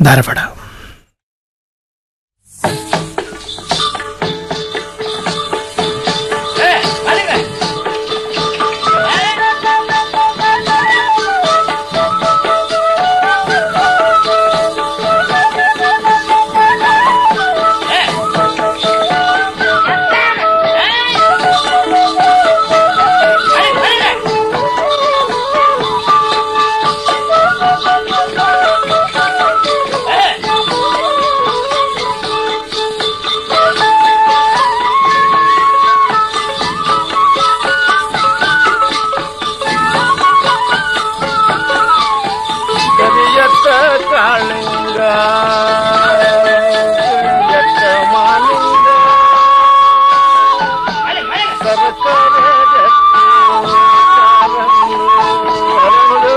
ಧಾರವಾಡ ಕರಿಯತ್ತ ಕಾಳಿಂಗ ಕರಿಯತ್ತ ಮಾಲಿಂಗ ಸರಸರ ಗಟ್ಟಿ ಕಾಲಂದು ಹರಳು.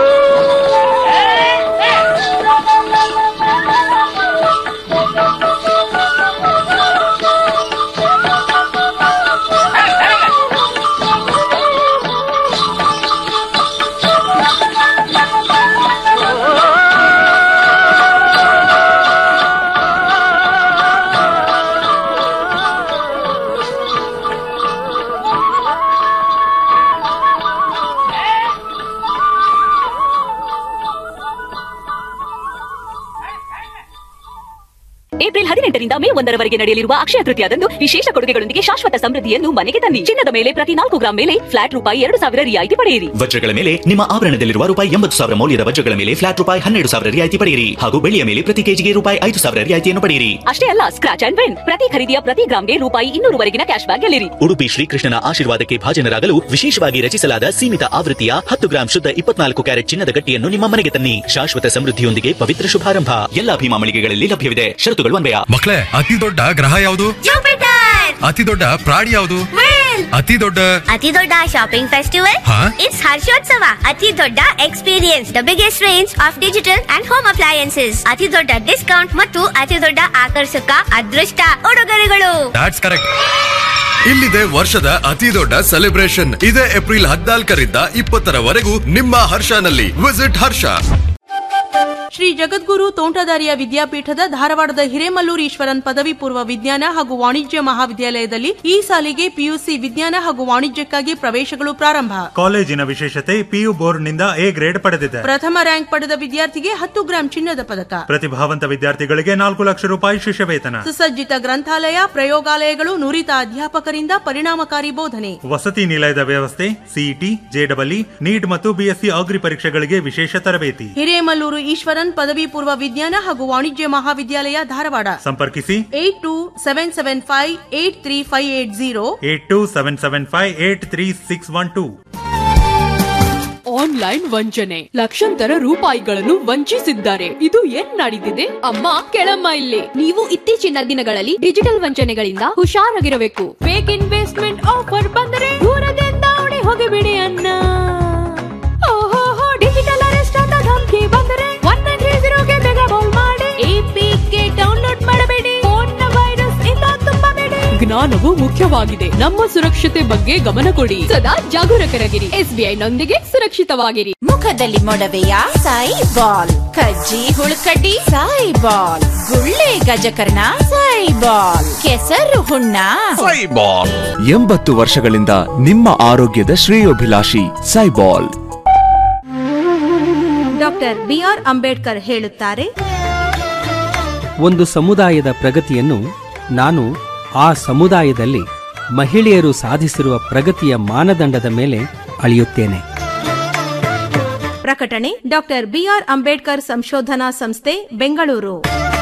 ಏಪ್ರಿಲ್ ಹದಿನೆಂಟರಿಂದ ಮೇ ಒಂದರವರೆಗೆ ನಡೆಯಲಿರುವ ಅಕ್ಷಯ ತೃತೀಯದಂದು ವಿಶೇಷ ಕೊಡುಗೆಗಳೊಂದಿಗೆ ಶಾಶ್ವತ ಸಮೃದ್ಧಿಯನ್ನು ಮನೆಗೆ ತನ್ನಿ ಚಿನ್ನದ ಮೇಲೆ ಪ್ರತಿ ನಾಲ್ಕು ಗ್ರಾಂ ಮೇಲೆ ಫ್ಲಾಟ್ ರೂಪಾಯಿ ಎರಡು ಸಾವಿರ ರಿಯಾಯಿತಿ ಪಡೆಯಿರಿ ವಜ್ರಗಳ ಮೇಲೆ ನಿಮ್ಮ ಆಭರಣದಲ್ಲಿರುವ ರೂಪಾಯಿ ಎಂಬತ್ತು ಸಾವಿರ ಮೌಲ್ಯದ ವಜ್ರಗಳ ಮೇಲೆ ಫ್ಲಾಟ್ ರೂಪಾಯಿ ಹನ್ನೆರಡು ಸಾವಿರ ರಿಯಾಯಿತಿ ಪಡೆಯಿರಿ ಹಾಗೂ ಬೆಳ್ಳಿಯ ಮೇಲೆ ಪ್ರತಿ ಕೆಜಿಗೆ ರೂಪಾಯಿ ಐದು ಸಾವಿರ ರಿಯಾಯಿತಿಯನ್ನು ಪಡೆಯಿರಿ ಅಷ್ಟೇ ಅಲ್ಲ ಸ್ಕ್ರಾಚ್ ಅಂಡ್ ವಿನ್ ಪ್ರತಿ ಖರೀದಿಯ ಪ್ರತಿ ಗ್ರಾಂಗೆ ರೂಪಾಯಿ ಇನ್ನೂರುವರೆಗಿನ ಕ್ಯಾಶ್ ಬ್ಯಾಕ್ ಗೆಲ್ಲಿರಿ ಉಡುಪಿ ಶ್ರೀಕೃಷ್ಣನ ಆಶೀರ್ವಾದಕ್ಕೆ ಭಾಜನರಾಗಲು ವಿಶೇಷವಾಗಿ ರಚಿಸಲಾದ ಸೀಮಿತ ಆವೃತ್ತಿಯ ಹತ್ತು ಗ್ರಾಂ ಶುದ್ಧ ಇಪ್ಪತ್ನಾಲ್ಕು ಕ್ಯಾರೆಟ್ ಚಿನ್ನದ ಗಟ್ಟಿಯನ್ನು ನಿಮ್ಮ ಮನೆಗೆ ತನ್ನಿ ಶಾಶ್ವತ ಸಮೃದ್ಧಿಯೊಂದಿಗೆ ಪವಿತ್ರ ಶುಭಾರಂಭ ಎಲ್ಲಾ ಭೀಮಾ ಮಳಿಗೆಗಳಲ್ಲಿ ಲಭ್ಯವಿದೆ ಷರತ್ತುಗಳು ಅನ್ವಯ ಮಕ್ಕಳೇ ಅತಿ ದೊಡ್ಡ ಗ್ರಹ ಯಾವುದು ಅತಿ ದೊಡ್ಡ ಪ್ರಾಣಿ ಯಾವುದು ಅತಿ ದೊಡ್ಡ ಅತಿ ದೊಡ್ಡ ಶಾಪಿಂಗ್ ಫೆಸ್ಟಿವಲ್ ಹಾ? ಇಟ್ಸ್ ಹರ್ಷೋತ್ಸವ ಅತಿ ದೊಡ್ಡ experience the biggest range of digital and home appliances ಅತಿ ದೊಡ್ಡ ಡಿಸ್ಕೌಂಟ್ ಮತ್ತು ಅತಿ ದೊಡ್ಡ ಆಕರ್ಷಕ ಅದೃಷ್ಟ ಉಡುಗೊರೆಗಳು ದಾಟ್ಸ್ ಕರೆಕ್ಟ್ ಇಲ್ಲಿದೆ ವರ್ಷದ ಅತಿ ದೊಡ್ಡ ಸೆಲೆಬ್ರೇಷನ್ ಇದೇ ಏಪ್ರಿಲ್ ಹದಿನಾಲ್ಕರಿಂದ ಇಪ್ಪತ್ತರವರೆಗೂ ನಿಮ್ಮ ಹರ್ಷನಲ್ಲಿ ವಿಸಿಟ್ ಹರ್ಷ ಶ್ರೀ ಜಗದ್ಗುರು ತೋಂಟದಾರ್ಯ ವಿದ್ಯಾಪೀಠದ ಧಾರವಾಡದ ಹಿರೇಮಲ್ಲೂರು ಈಶ್ವರನ್ ಪದವಿ ಪೂರ್ವ ವಿಜ್ಞಾನ ಹಾಗೂ ವಾಣಿಜ್ಯ ಮಹಾವಿದ್ಯಾಲಯದಲ್ಲಿ ಈ ಸಾಲಿಗೆ ಪಿಯುಸಿ ವಿಜ್ಞಾನ ಹಾಗೂ ವಾಣಿಜ್ಯಕ್ಕಾಗಿ ಪ್ರವೇಶಗಳು ಪ್ರಾರಂಭ ಕಾಲೇಜಿನ ವಿಶೇಷತೆ ಪಿಯು ಬೋರ್ಡ್ನಿಂದ ಎ ಗ್ರೇಡ್ ಪಡೆದಿದೆ ಪ್ರಥಮ ರ್ಯಾಂಕ್ ಪಡೆದ ವಿದ್ಯಾರ್ಥಿಗೆ ಹತ್ತು ಗ್ರಾಂ ಚಿನ್ನದ ಪದಕ ಪ್ರತಿಭಾವಂತ ವಿದ್ಯಾರ್ಥಿಗಳಿಗೆ ನಾಲ್ಕು ಲಕ್ಷ ರೂಪಾಯಿ ಶಿಷ್ಯವೇತನ ಸುಸಜ್ಜಿತ ಗ್ರಂಥಾಲಯ ಪ್ರಯೋಗಾಲಯಗಳು ನುರಿತ ಅಧ್ಯಾಪಕರಿಂದ ಪರಿಣಾಮಕಾರಿ ಬೋಧನೆ ವಸತಿ ನಿಲಯದ ವ್ಯವಸ್ಥೆ ಸಿಇಟಿ ಜೆಡಬ್ಲ್ಇ ನೀಟ್ ಮತ್ತು ಬಿಎಸ್ಸಿ ಅಗ್ರಿ ಪರೀಕ್ಷೆಗಳಿಗೆ ವಿಶೇಷ ತರಬೇತಿ ಹಿರೇಮಲ್ಲೂರು ಈಶ್ವರನ್ ಪದವಿ ಪೂರ್ವ ವಿಜ್ಞಾನ ಹಾಗೂ ವಾಣಿಜ್ಯ ಮಹಾವಿದ್ಯಾಲಯ ಧಾರವಾಡ ಸಂಪರ್ಕಿಸಿ eight two seven seven five eight three five eight zero eight two seven seven five eight three six one two online ವಂಚನೆ ಲಕ್ಷಾಂತರ ರೂಪಾಯಿಗಳನ್ನು ವಂಚಿಸಿದ್ದಾರೆ ಇದು ಏನ್ ನಡೀತಿದೆ ಅಮ್ಮ ಕೆಳಮ್ಮ ಇಲ್ಲಿ ನೀವು ಇತ್ತೀಚಿನ ದಿನಗಳಲ್ಲಿ ಡಿಜಿಟಲ್ ವಂಚನೆಗಳಿಂದ ಹುಷಾರಾಗಿರಬೇಕು ಫೇಕ್ ಇನ್ವೆಸ್ಟ್ಮೆಂಟ್ ಆಫರ್ ಬಂದರೆ ದೂರದಿಂದ ಓಡಿ ಹೋಗಿಬಿಡಿ ಅನ್ನ ಓಹೋ ಡಿಜಿಟಲ್ ಅರೆಸ್ಟ್ ಅಂತ ಧಮಕಿ ಬಂದರೆ ಒನ್ ನೈನ್ ತ್ರೀ ಜೀರೋಗೆ ಬೇಗ ಕಾಲ್ ಮಾಡಿ ಎಪಿಕೆ ಡೌನ್ಲೋಡ್ ಮಾಡಬೇಡಿ ಫೋನ್ ವೈರಸ್ ಇಂದ ತುಂಬಬೇಡಿ ಜ್ಞಾನವು ಮುಖ್ಯವಾಗಿದೆ ನಮ್ಮ ಸುರಕ್ಷತೆ ಬಗ್ಗೆ ಗಮನ ಕೊಡಿ ಸದಾ ಜಾಗರೂಕರಾಗಿರಿ ಎಸ್ಬಿಐ ನೊಂದಿಗೆ ಸುರಕ್ಷಿತವಾಗಿರಿ ಮುಖದಲ್ಲಿ ಮೊಡವೆಯ ಸಾಯಿ ಬಾಲ್ ಕಜ್ಜಿ ಹುಳುಕಡ್ಡಿ ಸಾಯಿ ಬಾಲ್ ಗುಳ್ಳೆ ಗಜಕರ್ಣ ಸಾಯಿ ಬಾಲ್ ಕೆಸರು ಹುಣ್ಣ ಎಂಬತ್ತು ವರ್ಷಗಳಿಂದ ನಿಮ್ಮ ಆರೋಗ್ಯದ ಶ್ರೇಯೋಭಿಲಾಷಿ ಸೈಬಾಲ್ ಡಾಕ್ಟರ್ ಬಿಆರ್ ಅಂಬೇಡ್ಕರ್ ಹೇಳುತ್ತಾರೆ ಒಂದು ಸಮುದಾಯದ ಪ್ರಗತಿಯನ್ನು ನಾನು ಆ ಸಮುದಾಯದಲ್ಲಿ ಮಹಿಳೆಯರು ಸಾಧಿಸಿರುವ ಪ್ರಗತಿಯ ಮಾನದಂಡದ ಮೇಲೆ ಅಳೆಯುತ್ತೇನೆ ಪ್ರಕಟಣೆ ಡಾಕ್ಟರ್ ಬಿಆರ್ ಅಂಬೇಡ್ಕರ್ ಸಂಶೋಧನಾ ಸಂಸ್ಥೆ ಬೆಂಗಳೂರು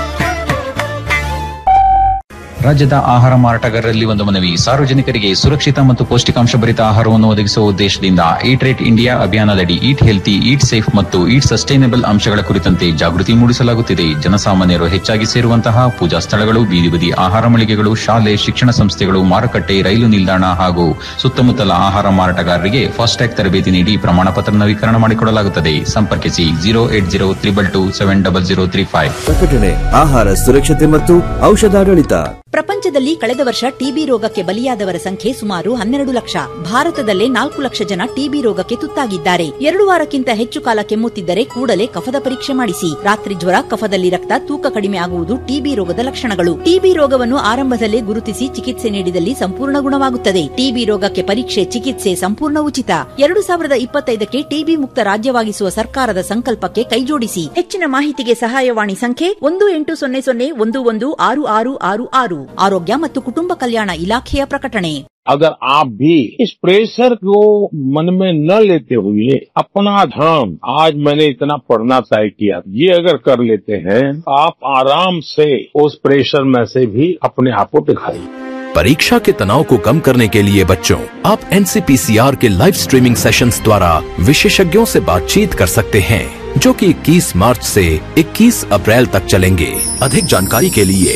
ರಾಜ್ಯದ ಆಹಾರ ಮಾರಾಟಗಾರರಲ್ಲಿ ಒಂದು ಮನವಿ ಸಾರ್ವಜನಿಕರಿಗೆ ಸುರಕ್ಷಿತ ಮತ್ತು ಪೌಷ್ಟಿಕಾಂಶ ಭರಿತ ಆಹಾರವನ್ನು ಒದಗಿಸುವ ಉದ್ದೇಶದಿಂದ ಈಟ್ ರೇಟ್ ಇಂಡಿಯಾ ಅಭಿಯಾನದಡಿ ಈಟ್ ಹೆಲ್ತಿ ಈಟ್ ಸೇಫ್ ಮತ್ತು ಈಟ್ ಸಸ್ಟೈನಬಲ್ ಅಂಶಗಳ ಕುರಿತಂತೆ ಜಾಗೃತಿ ಮೂಡಿಸಲಾಗುತ್ತಿದೆ ಜನಸಾಮಾನ್ಯರು ಹೆಚ್ಚಾಗಿ ಸೇರುವಂತಹ ಪೂಜಾ ಸ್ಥಳಗಳು ಬೀದಿ ಬದಿ ಆಹಾರ ಮಳಿಗೆಗಳು ಶಾಲೆ ಶಿಕ್ಷಣ ಸಂಸ್ಥೆಗಳು ಮಾರುಕಟ್ಟೆ ರೈಲು ನಿಲ್ದಾಣ ಹಾಗೂ ಸುತ್ತಮುತ್ತಲ ಆಹಾರ ಮಾರಾಟಗಾರರಿಗೆ ಫಾಸ್ಟ್ಯಾಗ್ ತರಬೇತಿ ನೀಡಿ ಪ್ರಮಾಣ ಪತ್ರ ನವೀಕರಣ ಮಾಡಿಕೊಡಲಾಗುತ್ತದೆ ಸಂಪರ್ಕಿಸಿ zero eight zero triple two seven double zero three five ಪ್ರಕಟಣೆ ಆಹಾರ ಸುರಕ್ಷತೆ ಮತ್ತು ಔಷಧಾಡಳಿತ ಪ್ರಪಂಚದಲ್ಲಿ ಕಳೆದ ವರ್ಷ ಟಿಬಿ ರೋಗಕ್ಕೆ ಬಲಿಯಾದವರ ಸಂಖ್ಯೆ ಸುಮಾರು ಹನ್ನೆರಡು ಲಕ್ಷ ಭಾರತದಲ್ಲೇ ನಾಲ್ಕು ಲಕ್ಷ ಜನ ಟಿಬಿ ರೋಗಕ್ಕೆ ತುತ್ತಾಗಿದ್ದಾರೆ ಎರಡು ವಾರಕ್ಕಿಂತ ಹೆಚ್ಚು ಕಾಲ ಕೆಮ್ಮುತ್ತಿದ್ದರೆ ಕೂಡಲೇ ಕಫದ ಪರೀಕ್ಷೆ ಮಾಡಿಸಿ ರಾತ್ರಿ ಜ್ವರ ಕಫದಲ್ಲಿ ರಕ್ತ ತೂಕ ಕಡಿಮೆ ಆಗುವುದು ಟಿಬಿ ರೋಗದ ಲಕ್ಷಣಗಳು ಟಿಬಿ ರೋಗವನ್ನು ಆರಂಭದಲ್ಲೇ ಗುರುತಿಸಿ ಚಿಕಿತ್ಸೆ ನೀಡಿದಲ್ಲಿ ಸಂಪೂರ್ಣ ಗುಣವಾಗುತ್ತದೆ ಟಿಬಿ ರೋಗಕ್ಕೆ ಪರೀಕ್ಷೆ ಚಿಕಿತ್ಸೆ ಸಂಪೂರ್ಣ ಉಚಿತ ಎರಡು ಸಾವಿರದ ಇಪ್ಪತ್ತೈದಕ್ಕೆ ಟಿಬಿ ಮುಕ್ತ ರಾಜ್ಯವಾಗಿಸುವ ಸರ್ಕಾರದ ಸಂಕಲ್ಪಕ್ಕೆ ಕೈಜೋಡಿಸಿ ಹೆಚ್ಚಿನ ಮಾಹಿತಿಗೆ ಸಹಾಯವಾಣಿ ಸಂಖ್ಯೆ ಒಂದು ಎಂಟು ಸೊನ್ನೆ ಸೊನ್ನೆ ಒಂದು ಒಂದು ಆರು ಆರು ಆರು ಆರು ಆರೋಗ್ಯ ಮತ್ತು ಕುಟುಂಬ ಕಲ್ಯಾಣ ಇಲಾಖೆಯ ಪ್ರಕಟಣೆ अगर आप भी इस प्रेशर को मन में न लेते हुए अपना धर्म आज मैंने इतना पढ़ना तय किया ये अगर कर लेते हैं आप आराम से उस प्रेशर में से भी अपने आप को दिखाइए परीक्षा के तनाव को कम करने के लिए बच्चों आप एनसीपीसीआर के लाइव स्ट्रीमिंग सेशंस द्वारा विशेषज्ञों से बातचीत कर सकते हैं जो कि 21 मार्च से 21 अप्रैल तक चलेंगे अधिक जानकारी के लिए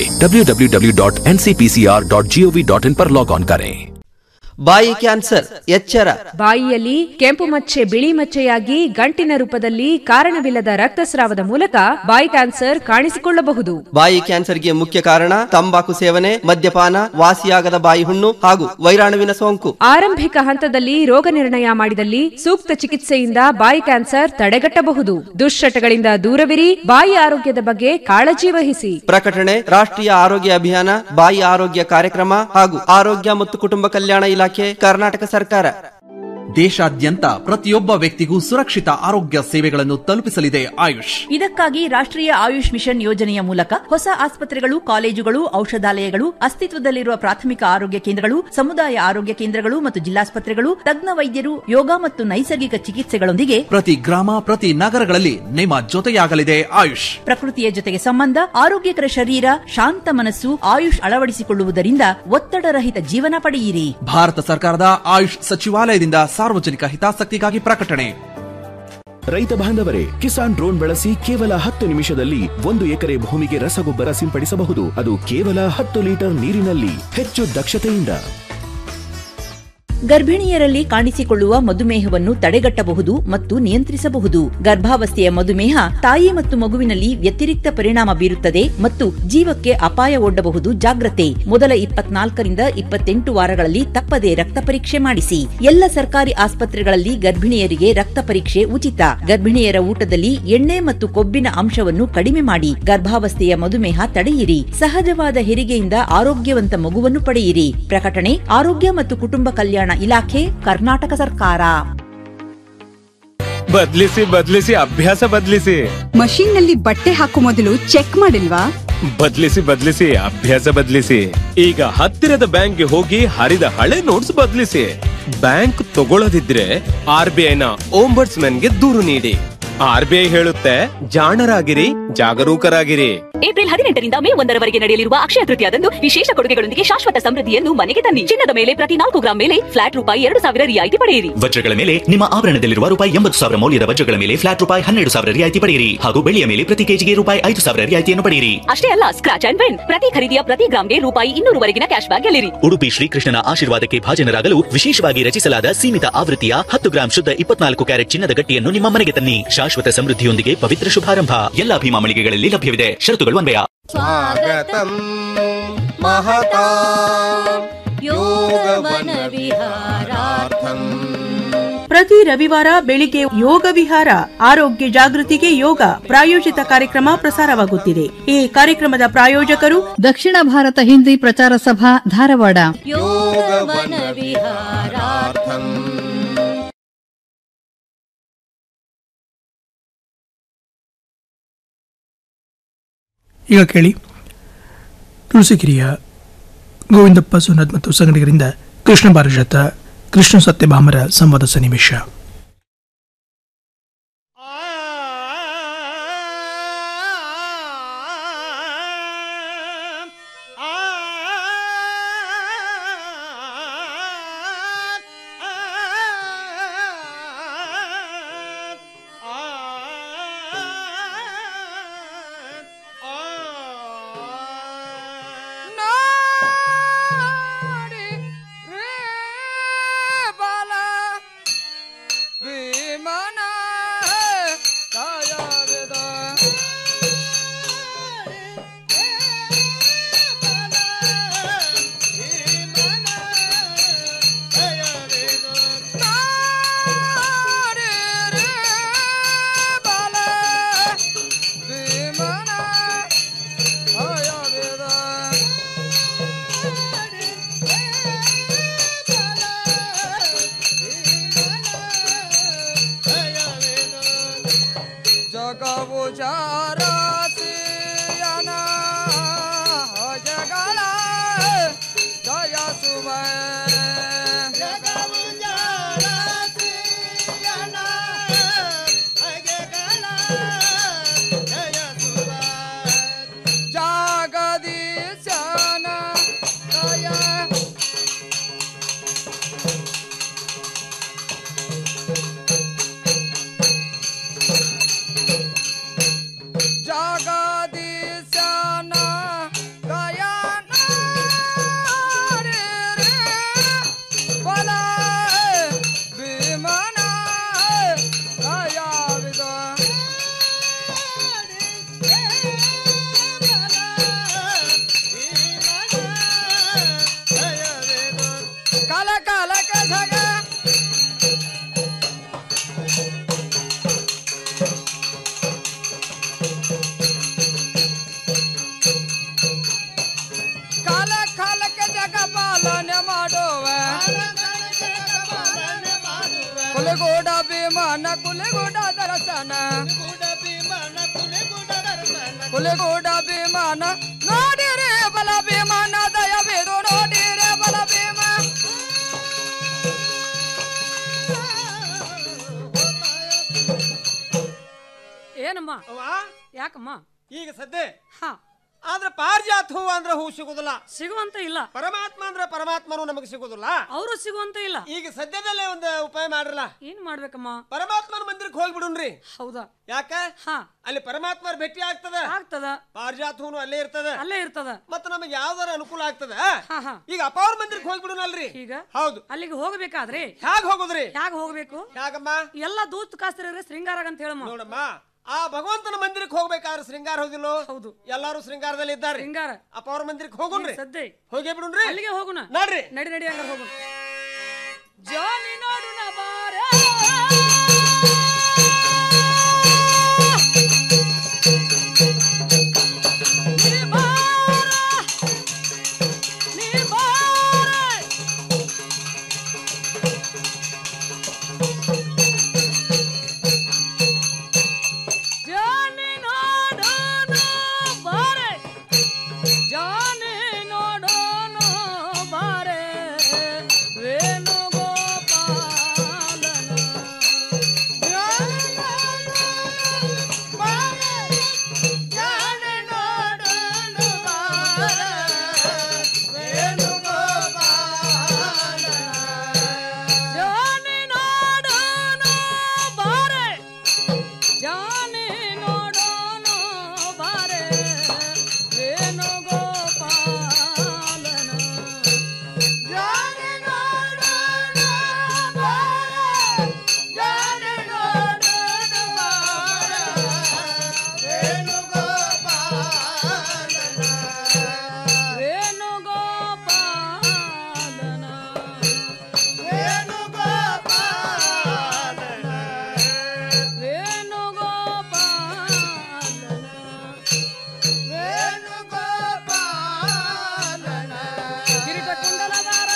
www.ncpcr.gov.in पर लॉग ऑन करें ಬಾಯಿ ಕ್ಯಾನ್ಸರ್ ಎಚ್ಚರ ಬಾಯಿಯಲ್ಲಿ ಕೆಂಪು ಮಚ್ಚೆ ಬಿಳಿ ಮಚ್ಚೆಯಾಗಿ ಗಂಟಿನ ರೂಪದಲ್ಲಿ ಕಾರಣವಿಲ್ಲದ ರಕ್ತಸ್ರಾವದ ಮೂಲಕ ಬಾಯಿ ಕ್ಯಾನ್ಸರ್ ಕಾಣಿಸಿಕೊಳ್ಳಬಹುದು ಬಾಯಿ ಕ್ಯಾನ್ಸರ್ಗೆ ಮುಖ್ಯ ಕಾರಣ ತಂಬಾಕು ಸೇವನೆ ಮದ್ಯಪಾನ ವಾಸಿಯಾಗದ ಬಾಯಿ ಹುಣ್ಣು ಹಾಗೂ ವೈರಾಣುವಿನ ಸೋಂಕು ಆರಂಭಿಕ ಹಂತದಲ್ಲಿ ರೋಗ ನಿರ್ಣಯ ಮಾಡಿದಲ್ಲಿ ಸೂಕ್ತ ಚಿಕಿತ್ಸೆಯಿಂದ ಬಾಯಿ ಕ್ಯಾನ್ಸರ್ ತಡೆಗಟ್ಟಬಹುದು ದುಶ್ಚಟಗಳಿಂದ ದೂರವಿರಿ ಬಾಯಿ ಆರೋಗ್ಯದ ಬಗ್ಗೆ ಕಾಳಜಿ ವಹಿಸಿ ಪ್ರಕಟಣೆ ರಾಷ್ಟ್ರೀಯ ಆರೋಗ್ಯ ಅಭಿಯಾನ ಬಾಯಿ ಆರೋಗ್ಯ ಕಾರ್ಯಕ್ರಮ ಹಾಗೂ ಆರೋಗ್ಯ ಮತ್ತು ಕುಟುಂಬ ಕಲ್ಯಾಣ ಇಲಾಖೆ ಕರ್ನಾಟಕ ಸರ್ಕಾರ ದೇಶಾದ್ಯಂತ ಪ್ರತಿಯೊಬ್ಬ ವ್ಯಕ್ತಿಗೂ ಸುರಕ್ಷಿತ ಆರೋಗ್ಯ ಸೇವೆಗಳನ್ನು ತಲುಪಿಸಲಿದೆ ಆಯುಷ್ ಇದಕ್ಕಾಗಿ ರಾಷ್ಟ್ರೀಯ ಆಯುಷ್ ಮಿಷನ್ ಯೋಜನೆಯ ಮೂಲಕ ಹೊಸ ಆಸ್ಪತ್ರೆಗಳು ಕಾಲೇಜುಗಳು ಔಷಧಾಲಯಗಳು ಅಸ್ತಿತ್ವದಲ್ಲಿರುವ ಪ್ರಾಥಮಿಕ ಆರೋಗ್ಯ ಕೇಂದ್ರಗಳು ಸಮುದಾಯ ಆರೋಗ್ಯ ಕೇಂದ್ರಗಳು ಮತ್ತು ಜಿಲ್ಲಾಸ್ಪತ್ರೆಗಳು ತಜ್ಞ ವೈದ್ಯರು ಯೋಗ ಮತ್ತು ನೈಸರ್ಗಿಕ ಚಿಕಿತ್ಸೆಗಳೊಂದಿಗೆ ಪ್ರತಿ ಗ್ರಾಮ ಪ್ರತಿ ನಗರಗಳಲ್ಲಿ ನಿಮ್ಮ ಜೊತೆಯಾಗಲಿದೆ ಆಯುಷ್ ಪ್ರಕೃತಿಯ ಜೊತೆಗೆ ಸಂಬಂಧ ಆರೋಗ್ಯಕರ ಶರೀರ ಶಾಂತ ಮನಸ್ಸು ಆಯುಷ್ ಅಳವಡಿಸಿಕೊಳ್ಳುವುದರಿಂದ ಒತ್ತಡರಹಿತ ಜೀವನ ಪಡೆಯಿರಿ ಭಾರತ ಸರ್ಕಾರದ ಆಯುಷ್ ಸಚಿವಾಲಯದಿಂದ ಸಾರ್ವಜನಿಕ ಹಿತಾಸಕ್ತಿಗಾಗಿ ಪ್ರಕಟಣೆ ರೈತ ಬಾಂಧವರೇ ಕಿಸಾನ್ ಡ್ರೋನ್ ಬಳಸಿ ಕೇವಲ ಹತ್ತು ನಿಮಿಷದಲ್ಲಿ ಒಂದು ಎಕರೆ ಭೂಮಿಗೆ ರಸಗೊಬ್ಬರ ಸಿಂಪಡಿಸಬಹುದು ಅದು ಕೇವಲ ಹತ್ತು ಲೀಟರ್ ನೀರಿನಲ್ಲಿ ಹೆಚ್ಚು ದಕ್ಷತೆಯಿಂದ ಗರ್ಭಿಣಿಯರಲ್ಲಿ ಕಾಣಿಸಿಕೊಳ್ಳುವ ಮಧುಮೇಹವನ್ನು ತಡೆಗಟ್ಟಬಹುದು ಮತ್ತು ನಿಯಂತ್ರಿಸಬಹುದು ಗರ್ಭಾವಸ್ಥೆಯ ಮಧುಮೇಹ ತಾಯಿ ಮತ್ತು ಮಗುವಿನಲ್ಲಿ ವ್ಯತಿರಿಕ್ತ ಪರಿಣಾಮ ಬೀರುತ್ತದೆ ಮತ್ತು ಜೀವಕ್ಕೆ ಅಪಾಯ ಒಡ್ಡಬಹುದು ಜಾಗ್ರತೆ ಮೊದಲ ಇಪ್ಪತ್ನಾಲ್ಕರಿಂದ ಇಪ್ಪತ್ತೆಂಟು ವಾರಗಳಲ್ಲಿ ತಪ್ಪದೆ ರಕ್ತ ಪರೀಕ್ಷೆ ಮಾಡಿಸಿ ಎಲ್ಲ ಸರ್ಕಾರಿ ಆಸ್ಪತ್ರೆಗಳಲ್ಲಿ ಗರ್ಭಿಣಿಯರಿಗೆ ರಕ್ತ ಪರೀಕ್ಷೆ ಉಚಿತ ಗರ್ಭಿಣಿಯರ ಊಟದಲ್ಲಿ ಎಣ್ಣೆ ಮತ್ತು ಕೊಬ್ಬಿನ ಅಂಶವನ್ನು ಕಡಿಮೆ ಮಾಡಿ ಗರ್ಭಾವಸ್ಥೆಯ ಮಧುಮೇಹ ತಡೆಯಿರಿ ಸಹಜವಾದ ಹೆರಿಗೆಯಿಂದ ಆರೋಗ್ಯವಂತ ಮಗುವನ್ನು ಪಡೆಯಿರಿ ಪ್ರಕಟಣೆ ಆರೋಗ್ಯ ಮತ್ತು ಕುಟುಂಬ ಕಲ್ಯಾಣ ಇಲಾಖೆ ಕರ್ನಾಟಕ ಸರ್ಕಾರ ಬದ್ಲಿಸಿ ಬದ್ಲಿಸಿ ಅಭ್ಯಾಸ ಬದ್ಲಿಸಿ ಮಷೀನ್ ನಲ್ಲಿ ಬಟ್ಟೆ ಹಾಕೋ ಮೊದಲು ಚೆಕ್ ಮಾಡಿಲ್ವಾ ಬದ್ಲಿಸಿ ಬದ್ಲಿಸಿ ಅಭ್ಯಾಸ ಬದ್ಲಿಸಿ ಈಗ ಹತ್ತಿರದ ಬ್ಯಾಂಕ್ಗೆ ಹೋಗಿ ಹರಿದ ಹಳೆ ನೋಟ್ಸ್ ಬದ್ಲಿಸಿ ಬ್ಯಾಂಕ್ ತಗೊಳ್ಳದಿದ್ರೆ ಆರ್ ಬಿ ಐನ ಗೆ ದೂರು ನೀಡಿ ಆರ್ ಬಿ ಐ ಹೇಳುತ್ತೆ ಜಾಣರಾಗಿರಿ ಜಾಗರೂಕರಾಗಿರಿ ಏಪ್ರಿಲ್ ಹದಿನೆಂಟರಿಂದ ಮೇ ಒಂದರವರೆಗೆ ನಡೆಯಲಿರುವ ಅಕ್ಷಯ ತೃತೀಯದಂದು ವಿಶೇಷ ಕೊಡುಗೆಗಳೊಂದಿಗೆ ಶಾಶ್ವತ ಸಮೃದ್ಧಿಯನ್ನು ಮನೆಗೆ ತನ್ನಿ ಚಿನ್ನದ ಮೇಲೆ ಪ್ರತಿ ನಾಲ್ಕು ಗ್ರಾಂ ಮೇಲೆ ಫ್ಲಾಟ್ ರೂಪಾಯಿ ಎರಡು ಸಾವಿರ ರಿಯಾಯಿತಿ ಪಡೆಯಿರಿ ವಜ್ರಗಳ ಮೇಲೆ ನಿಮ್ಮ ಆಭರಣದಲ್ಲಿರುವ ರೂಪಾಯಿ ಎಂಬತ್ತು ಸಾವಿರ ಮೌಲ್ಯದ ವಜ್ರಗಳ ಮೇಲೆ ಫ್ಲಾಟ್ ರೂಪಾಯಿ ಹನ್ನೆರಡು ಸಾವಿರ ರಿಯಾಯಿತಿ ಪಡೆಯಿರಿ ಹಾಗೂ ಬೆಳ್ಳಿಯ ಮೇಲೆ ಪ್ರತಿ ಕೆಜಿಗೆ ರೂಪಾಯಿ ಐದು ಸಾವಿರ ರಿಯಾಯಿತಿಯನ್ನು ಪಡೆಯಿರಿ ಅಷ್ಟೇ ಅಲ್ಲ ಸ್ಕ್ರಾಚ್ ಅಂಡ್ ವಿನ್ ಪ್ರತಿ ಖರೀದಿಯ ಪ್ರತಿ ಗ್ರಾಂಗೆ ರೂಪಾಯಿ ಇನ್ನೂರುವರೆಗಿನ ಕ್ಯಾಶ್ ಬ್ಯಾಕ್ ಗೆಲ್ಲಿರಿ ಉಡುಪಿ ಶ್ರೀಕೃಷ್ಣನ ಆಶೀರ್ವಾದಕ್ಕೆ ಭಾಜನರಾಗಲು ವಿಶೇಷವಾಗಿ ರಚಿಸಲಾದ ಸೀಮಿತ ಆವೃತ್ತಿಯ ಹತ್ತು ಗ್ರಾಂ ಶುದ್ಧ ಇಪ್ಪತ್ನಾಲ್ಕು ಕ್ಯಾರೆಟ್ ಚಿನ್ನದ ಗಟ್ಟಿಯನ್ನು ನಿಮ್ಮ ಮನೆಗೆ ತನ್ನಿ ಶಾಶ್ವತ ಸಮೃದ್ಧಿಯೊಂದಿಗೆ ಪವಿತ್ರ ಶುಭಾರಂಭ ಎಲ್ಲಾ ಭೀಮಾ ಮಳಿಗೆಗಳಲ್ಲಿ ಲಭ್ಯವಿದೆ ಷರತ್ತುಗಳು ಅನ್ವಯ स्वागतम् महता योगवनविहारार्थम् ಪ್ರತಿ ರವಿವಾರ ಬೆಳಿಗ್ಗೆ ಯೋಗ ವಿಹಾರ ಆರೋಗ್ಯ ಜಾಗೃತಿಗೆ ಯೋಗ ಪ್ರಾಯೋಜಿತ ಕಾರ್ಯಕ್ರಮ ಪ್ರಸಾರವಾಗುತ್ತಿದೆ ಈ ಕಾರ್ಯಕ್ರಮದ ಪ್ರಾಯೋಜಕರು ದಕ್ಷಿಣ ಭಾರತ ಹಿಂದಿ ಪ್ರಚಾರ ಸಭಾ ಧಾರವಾಡ योगवनविहारार्थम् ಈಗ ಕೇಳಿ ತುಳಸಿಗಿರಿಯ ಗೋವಿಂದಪ್ಪ ಸುನದ್ ಮತ್ತು ಸಂಗಡಿಗರಿಂದ ಕೃಷ್ಣ ಬಾರಜಾತ ಕೃಷ್ಣ ಸತ್ಯಭಾಮರ ಸಂವಾದ ಸನ್ನಿವೇಶ ಬಾಲ ಕುಲೆಗೋಡ ಭೀಮನ ಕುಲೆಗೋಡ ದರಸನ ಕುಲೆಗೋಡ ಭೀಮನ ನೋಡಿರೆ ಬಲ ಭೀಮನ ದಯವಿದು ನೋಡಿರೆ ಬಲ ಭೀಮ ಏನಮ್ಮ ಯಾಕಮ್ಮ ಈಗ ಸದ್ಯ ಹಾ ಆದ್ರೆ ಪಾರಿಜಾತ ಹೂ ಅಂದ್ರೆ ಹೂ ಸಿಗುದಿಲ್ಲ ಸಿಗುವಂತ ಇಲ್ಲ ಪರಮಾತ್ಮ ಅಂದ್ರೆ ಪರಮಾತ್ಮನು ನಮಗೆ ಸಿಗುದಿಲ್ಲ ಅವರು ಸಿಗುವಂತ ಇಲ್ಲ ಈಗ ಸದ್ಯದಲ್ಲೇ ಒಂದು ಉಪಾಯ ಮಾಡ್ರಲ್ಲ ಏನ್ ಮಾಡ್ಬೇಕಮ್ಮ ಪರಮಾತ್ಮನ ಮಂದಿರಕ್ಕೆ ಹೋಗ್ಬಿಡುನ್ರಿ ಹೌದಾ ಯಾಕ ಹಾ ಅಲ್ಲಿ ಪರಮಾತ್ಮರ ಭೇಟಿ ಆಗ್ತದ ಆಗ್ತದ ಪಾರಿಜಾತ ಹೂನು ಅಲ್ಲೇ ಇರ್ತದ ಅಲ್ಲೇ ಇರ್ತದ ಮತ್ತೆ ನಮಗೆ ಯಾವ್ದಾರ ಅನುಕೂಲ ಆಗ್ತದ ಹಾ ಹಾ ಈಗ ಅಪಾವ್ರ ಮಂದಿರಕ್ಕೆ ಹೋಗ್ಬಿಡುನಲ್ರಿ ಈಗ ಹೌದು ಅಲ್ಲಿಗೆ ಹೋಗ್ಬೇಕಾದ್ರೆ ಹ್ಯಾಗ್ ಹೋಗುದ್ರಿ ಹ್ಯಾಗ ಹೋಗ್ಬೇಕು ಹ್ಯಾಗಮ್ಮ ಎಲ್ಲ ದೂತ್ ಕಾಸ್ತಿರ ಶೃಂಗಾರ ಅಂತ ಹೇಳಮ್ಮ ನೋಡಮ್ಮ ಆ ಭಗವಂತನ ಮಂದಿರಕ್ಕೆ ಹೋಗ್ಬೇಕಾದ್ರೆ ಶೃಂಗಾರ ಹೋದಿಲ್ಲೋ ಹೌದು ಎಲ್ಲಾರು ಶೃಂಗಾರದಲ್ಲಿ ಇದ್ದಾರೆ ಶೃಂಗಾರ ಅಪ್ಪ ಅವ್ರ ಮಂದಿರಕ್ಕೆ ಹೋಗುಣ್ರಿ ಸದ್ದೆ ಹೋಗೇ ಬಿಡುನ್ರಿ ಅಲ್ಲಿಗೆ ಹೋಗುಣ ನಡ್ರಿ ನಡಿ ನಡಿ ಹಂಗಾರ ಹೋಗುಣ ಜಾನಿ ನೋಡುಣ ಬಾರ ಜಾನಿ ನೋಡೋಣ ಬಾರೆ ಜಾನಿ ನೋಡೋಣ ಬಾರೆ ವೇಣುಗೋಪಾಲನ ಜಾನಿ ನೋಡೋಣ ಬಾರೆ ಜಾನಿ ನೋಡೋಣ ಬಾರೆ ವೇಣುಗೋಪಾಲನ ಜಾನಿ ನೋಡೋಣ ಬಾರೆ ಜಾನಿ ನೋಡೋಣ ಬಾರೆ ವೇಣುಗೋಪಾಲನ ಜಾನಿ ನೋಡೋಣ ಬಾರೆ ಜಾನಿ ನೋಡೋಣ ಬಾರೆ ವೇಣುಗೋಪಾಲನ ವೇಣುಗೋಪಾಲನ ವೇಣುಗೋಪಾಲನ ವೇಣುಗೋಪಾಲನ ವೇಣುಗೋಪಾಲನ ಕಿರೀಟ ಕುಂಡಲದಾರ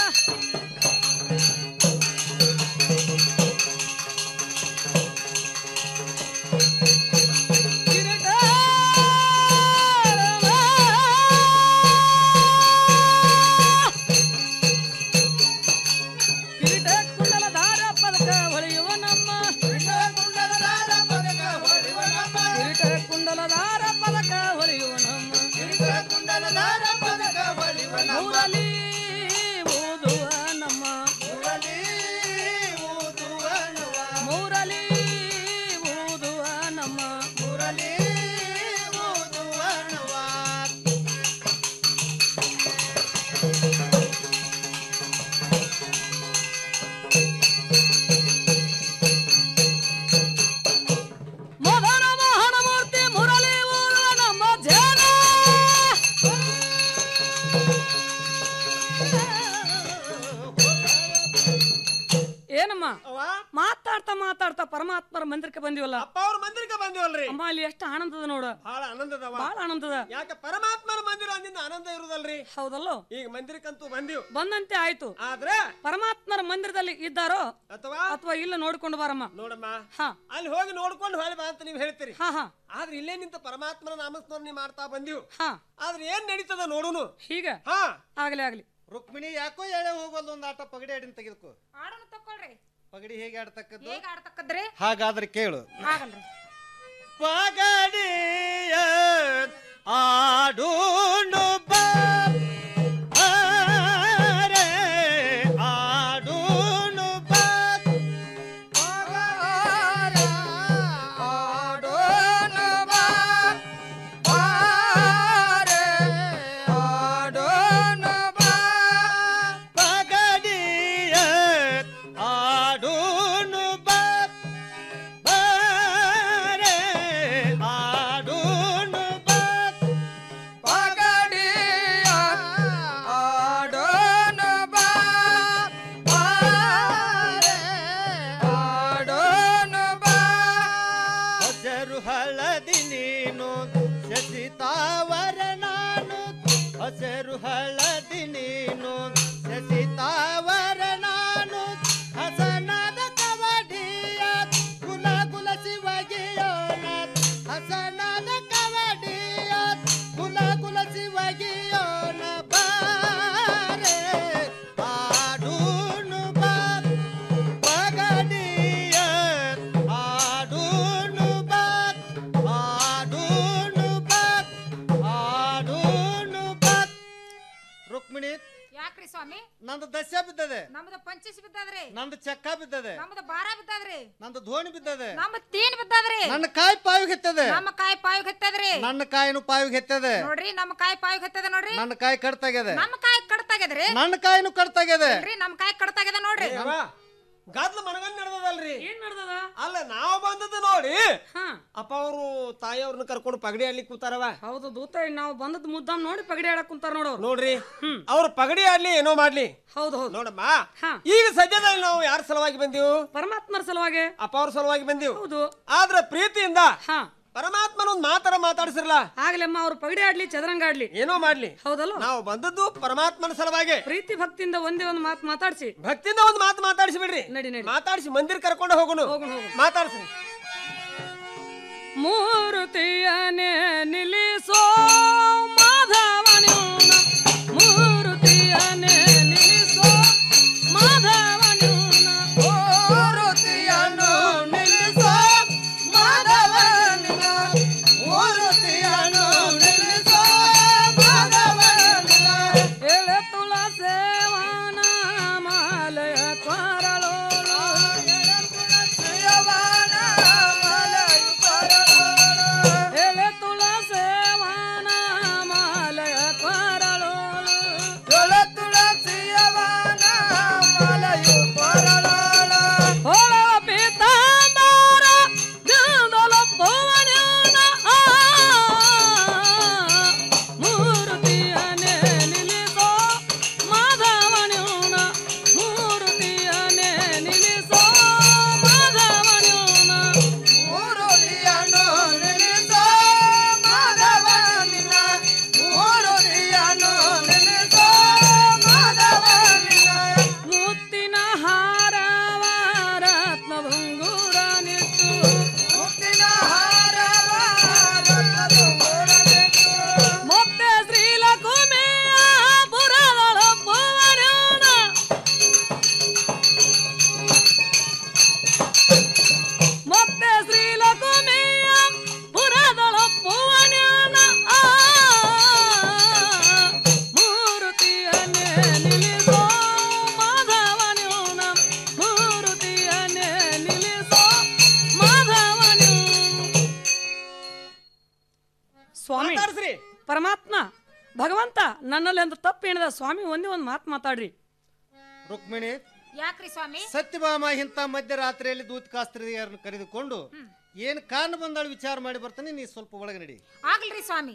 ಕಿರೀಟ ಕಿರೀಟ ಕುಂಡಲದಾರ ಪದಕ ಹೊಳೆಯುವ ನಮ್ಮ ಕಿರೀಟ ಕುಂಡಲದಾರ ಪದಕ ಹೊಳೆಯುವ ನಮ್ಮ ಕಿರೀಟ ಕುಂಡಲದಾರ ಪದಕ ಹೊಳೆಯುವ ನಮ್ಮ ಕಿರೀಟ ಕುಂಡಲದಾರ ಪದಕ ಹೊಳೆಯುವ ನಮ್ಮ ಊರಲಿ ಊದುವ ನಮ್ಮ ಊರಲಿ ಊದುವ ನಮ್ಮ ಮೂರಲಿ ಊದುವ ನಮ್ಮ ಮೂರಲಿ ಊದುವ ನಮ್ಮ ಮದನ ಮೋಹನ ಮೂರ್ತಿ ಮುರಳಿ ಊರುವ ನಮ್ಮ ಜನ ಏನಮ್ಮ ಮಾತಾಡ್ತಾ ಮಾತಾಡ್ತಾ ಪರಮಾತ್ಮರ ಮಂದಿರಕ್ಕೆ ಬಂದಿವಲ್ಲ ಅಪ್ಪ ಅವ್ರ ಮಂದಿರಕ್ಕೆ ಬಂದಿವಲ್ರಿ ಅಮ್ಮ ಅಲ್ಲಿ ಎಷ್ಟು ಆನಂದದ ನೋಡ ಬಹಳ ಆನಂದದವ ಬಹಳ ಆನಂದದ ಯಾಕೆ ಪರಮಾತ್ಮರ ಮಂದಿರ ಅಂದಿಂದ ಆನಂದ ಇರುದಲ್ರಿ ಹೌದಲ್ಲೋ ಈಗ ಮಂದಿರಕ್ಕಂತೂ ಬಂದಿವ್ ಬಂದಂತೆ ಆಯ್ತು ಆದ್ರೆ ಪರಮಾತ್ಮರ ಮಂದಿರದಲ್ಲಿ ಇದ್ದಾರೋ ಅಥವಾ ಅಥವಾ ಇಲ್ಲ ನೋಡ್ಕೊಂಡು ಬಾರಮ್ಮ ನೋಡಮ್ಮ ಹಾ ಅಲ್ಲಿ ಹೋಗಿ ನೋಡ್ಕೊಂಡು ಹೊಳಿ ಬಾ ಅಂತ ನೀವ್ ಹೇಳ್ತೀರಿ ಹಾ ಹಾ ಆದ್ರೆ ಇಲ್ಲೇ ನಿಂತ ಪರಮಾತ್ಮನ ನಾಮಸ್ಮರಣೆ ಮಾಡ್ತಾ ಬಂದಿವ್ ಹಾ ಆದ್ರೆ ಏನ್ ನಡೀತದ ನೋಡುನು ಹೀಗ ಹಾ ಆಗ್ಲಿ ಆಗ್ಲಿ ರುಕ್ಮಿಣಿ ಯಾಕೋ ಎಳೆ ಹೋಗೋದು ಒಂದು ಆಟ ಪಗಡಿ ಆಡಿನ ತೆಗೆದುಕೋ ಆಡೋಣ ತಕೊಳ್ರಿ ಪಗಡಿ ಹೇಗೆ ಆಡ್ತಕ್ಕದ್ದು ಹೇಗ್ ಆಡ್ತಕ್ಕದ್ರಿ ಹಾಗಾದ್ರೆ ಕೇಳು ಆಗಲ್ರಿ ಪಗಡಿಯ ಆಡೋಣ ಬಾರೆ ಆಡೋಣ ಆಡೋಣ ಬಾ ಬಾರೆ ಆಡೋಣ ಬಾ ಪಗಡಿಯ ಆಡೋಣ ಬಾರೆ ಆಡೋಣ ಪಗಡಿಯ ಆಡೋಣ ಬಾ ಬಾರೆ ಆಡೋಣ ಬಾ ಹಸರು ಹಳದಿ ನೀನು ಶಶಿತಾವರ ನಾನು ಹಸರು ಹಳದಿ ನೀನು ಶಶಿತಾವರ ನಾನು ಹಸನಾದ ಕಬಡ್ಡಿ ಯಾಕ್ರಿ ಸ್ವಾಮಿ ನಂದು ದಸ್ಯ ಬಿದ್ದದೆ ನಮ್ದು ಪಂಚಸ್ ಬಿದ್ದದ್ರಿ ನಂದು ಚಕ್ಕ ಬಿದ್ದದೆ ನಮ್ದು ಬಾರ ಬಿದ್ದದ್ರಿ ನಂದು ಧೋಣಿ ಬಿದ್ದದೆ ನಮ್ದು ತೀನ್ ಬಿದ್ದದ್ರಿ ನನ್ನ ಕಾಯಿ ಪಾವಿಗೆ ಹೆತ್ತದೆ ನಮ್ಮ ಕಾಯಿ ಪಾಯಿಗೆ ಹತ್ತದ್ರಿ ನನ್ನ ಕಾಯಿನು ಪಾವಿಗೆ ಹೆತ್ತದೆ ನೋಡ್ರಿ ನಮ್ಮ ಕಾಯಿ ಪಾಯಿಗೆ ಹತ್ತದ ನೋಡ್ರಿ ನನ್ನ ಕಾಯಿ ಕಡ್ತಾಗ್ಯದೆ ನಮ್ಮ ಕಾಯಿ ಕಡ್ತಾಗ್ಯದ್ರಿ ನನ್ನ ಕಾಯಿನು ಕಡ್ತಾಗ್ಯದೆ ನೋಡ್ರಿ ನಮ್ಮ ಕಾಯಿ ಕಡ್ತಾಗ್ಯದ ನೋಡ್ರಿ ಗದ್ಲ ಮನಗಂಡ್ ನಡೆದದಲ್ರಿ ಏನ್ ನಡ್ದದ ಅಲ್ಲ ನಾವು ಬಂದದ್ದು ನೋಡಿ ಅಪ್ಪ ಅವರು ತಾಯಿಯವ್ರನ್ನ ಕರ್ಕೊಂಡು ಪಗಡಿ ಆಡ್ಲಿಕ್ಕೆ ಕೂತಾರವ ಹೌದು ದೂತ ನಾವು ಬಂದದ್ ಮುದ್ದಾಮ್ ನೋಡಿ ಪಗಡಿ ಆಡಕ್ ಕುಂತಾರ ನೋಡವ್ರು ನೋಡ್ರಿ ಅವ್ರ ಪಗಡಿ ಆಡ್ಲಿ ಏನೋ ಮಾಡ್ಲಿ ಹೌದು ಹೌದು ನೋಡಮ್ಮ ಈಗ ಸದ್ಯದಲ್ಲಿ ನಾವು ಯಾರ ಸಲುವಾಗಿ ಬಂದೀವು ಪರಮಾತ್ಮರ ಸಲುವಾಗಿ ಅಪ್ಪ ಅವ್ರ ಸಲುವಾಗಿ ಬಂದೀವು ಹೌದು ಆದ್ರ ಪ್ರೀತಿಯಿಂದ ಪರಮಾತ್ಮನ ಒಂದ್ ಮಾತಾರ ಮಾತಾಡಿಸಿರಲ್ಲ ಆಗ್ಲಮ್ಮ ಅವ್ರು ಪಗಡಿ ಆಡ್ಲಿ ಚದರಂಗ ಆಡ್ಲಿ ಏನೋ ಮಾಡ್ಲಿ ಹೌದಲ್ಲ ನಾವು ಬಂದದ್ದು ಪರಮಾತ್ಮನ ಸಲುವಾಗಿ ಪ್ರೀತಿ ಭಕ್ತಿಯಿಂದ ಒಂದೇ ಒಂದು ಮಾತು ಮಾತಾಡ್ಸಿ ಭಕ್ತಿಯಿಂದ ಒಂದ್ ಮಾತು ಮಾತಾಡಿಸಿ ಬಿಡ್ರಿ ನಡಿ ನಡಿ ಮಾತಾಡಿಸಿ ಮಂದಿರ ಕರ್ಕೊಂಡು ಹೋಗೋಣ ಮಾತಾಡ್ಸಿ ಮೂರುತಿಯನೇ ನಿಲ್ಲಿಸೋ ಮಾಧವನೂನ ಮೂರುತಿಯನೇ ನಿಲ್ಲಿಸೋ ಮಾಧವನೂನ ಮೂರುತಿಯನ್ನು ನಿಲ್ಲಿಸೋ ಮಾಧವನಿನ ಮೂರುತಿಯನ್ನು ನಿಲ್ಲಿಸೋ ಮಾಧವನಿನ ಎಳೆ ತುಳ ಸೇವಾನ ಮಾಲಯ ತ್ವರಳೋ ಎಳೆ ತುಳ ಸೇವಾನ ಮಾಲಯ ತ್ವರಳೋ ಎಳೆ ತುಳಸಿಯವನ ಮಲಯು ಪರಳೋಳ ಹೊಳ ಪೀತಾಂಬರ ಗಂಧಲ ಪವನನ ಮೂರುತಿಯನೇ ನಿಲ್ಲಿಸೋ ಮಾಧವನೂನ ಮೂರುತಿಯನೇ ನಿಲ್ಲಿಸೋ ಮಾಧವನೂನ ಮೂರುತಿಯನ್ನು ನಿಲ್ಲಿಸೋ ಮಾಧವನಿನ ಮೂರುತಿಯನ್ನು ನಿಲ್ಲಿಸೋ ಮಾಧವನಿನ ಮುತ್ತಿನ ಹಾರವ ರತ್ನ ಭಂಗೂರ ನಿಟ್ಟು ಮುತ್ತಿನ ಹಾರವ ರತ್ನದುಂಗುರವಿಟ್ಟು ಮತ್ತೆ ಶ್ರೀಲಕುಮಿಯ ಪುರಗಳ ಪವನನ ಮತ್ತೆ ಶ್ರೀಲಕುಮಿಯ ಪುರದಳ ಪವನನ ಮೂರುತಿಯನ್ನೇ ನಿಲ್ಲಿಸೋ ಮಾಧವನೂನ ಮೂರುತಿಯನ್ನೇ ನಿಲ್ಲಿಸೋ ಮಾಧವನೂ ಸ್ವಾಮಿ ಮಾತಾಡ್ಸ್ರಿ. ಪರಮಾತ್ಮ ಭಗವಂತ ನನ್ನಲ್ಲಿ ಒಂದು ತಪ್ಪು ಏನಿದೆ ಸ್ವಾಮಿ ಒಂದೇ ಒಂದು ಮಾತು ಮಾತಾಡ್ರಿ ರುಕ್ಮಿಣಿ ಯಾಕ್ರಿ ಸ್ವಾಮಿ ಸತ್ಯಭಾಮ ಇಂಥ ಮಧ್ಯರಾತ್ರಿಯಲ್ಲಿ ದೂತಕಾಸ್ತ್ರೀಯರನ್ನು ಕರೆದುಕೊಂಡು ಏನ್ ಕಾರಣ ಬಂದಾಳು ವಿಚಾರ ಮಾಡಿ ಬರ್ತಾನೆ ನೀ ಸ್ವಲ್ಪ ಒಳಗೆ ನಡಿ ಆಗ್ಲ್ರಿ ಸ್ವಾಮಿ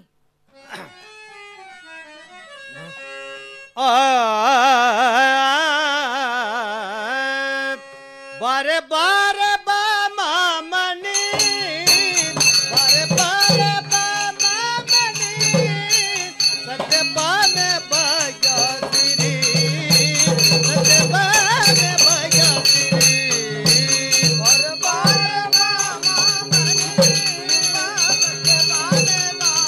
ಬಾರೆ ಬಾರೆ ಬಾ ಮಾಮನಿ ಬಾರೆ ಬಾರೆ ಬಾ ಮಾಮನಿ ಸತ್ಯ ಬಾನೆ ಬಯಸಿರಿ ಸತ್ಯ ಬಾನೆ ಬಯಸಿರಿ ಬಾರೆ ಬಾರೆ ಬಾ ಮಾಮನಿ ಸತ್ಯ ಬಾನೆ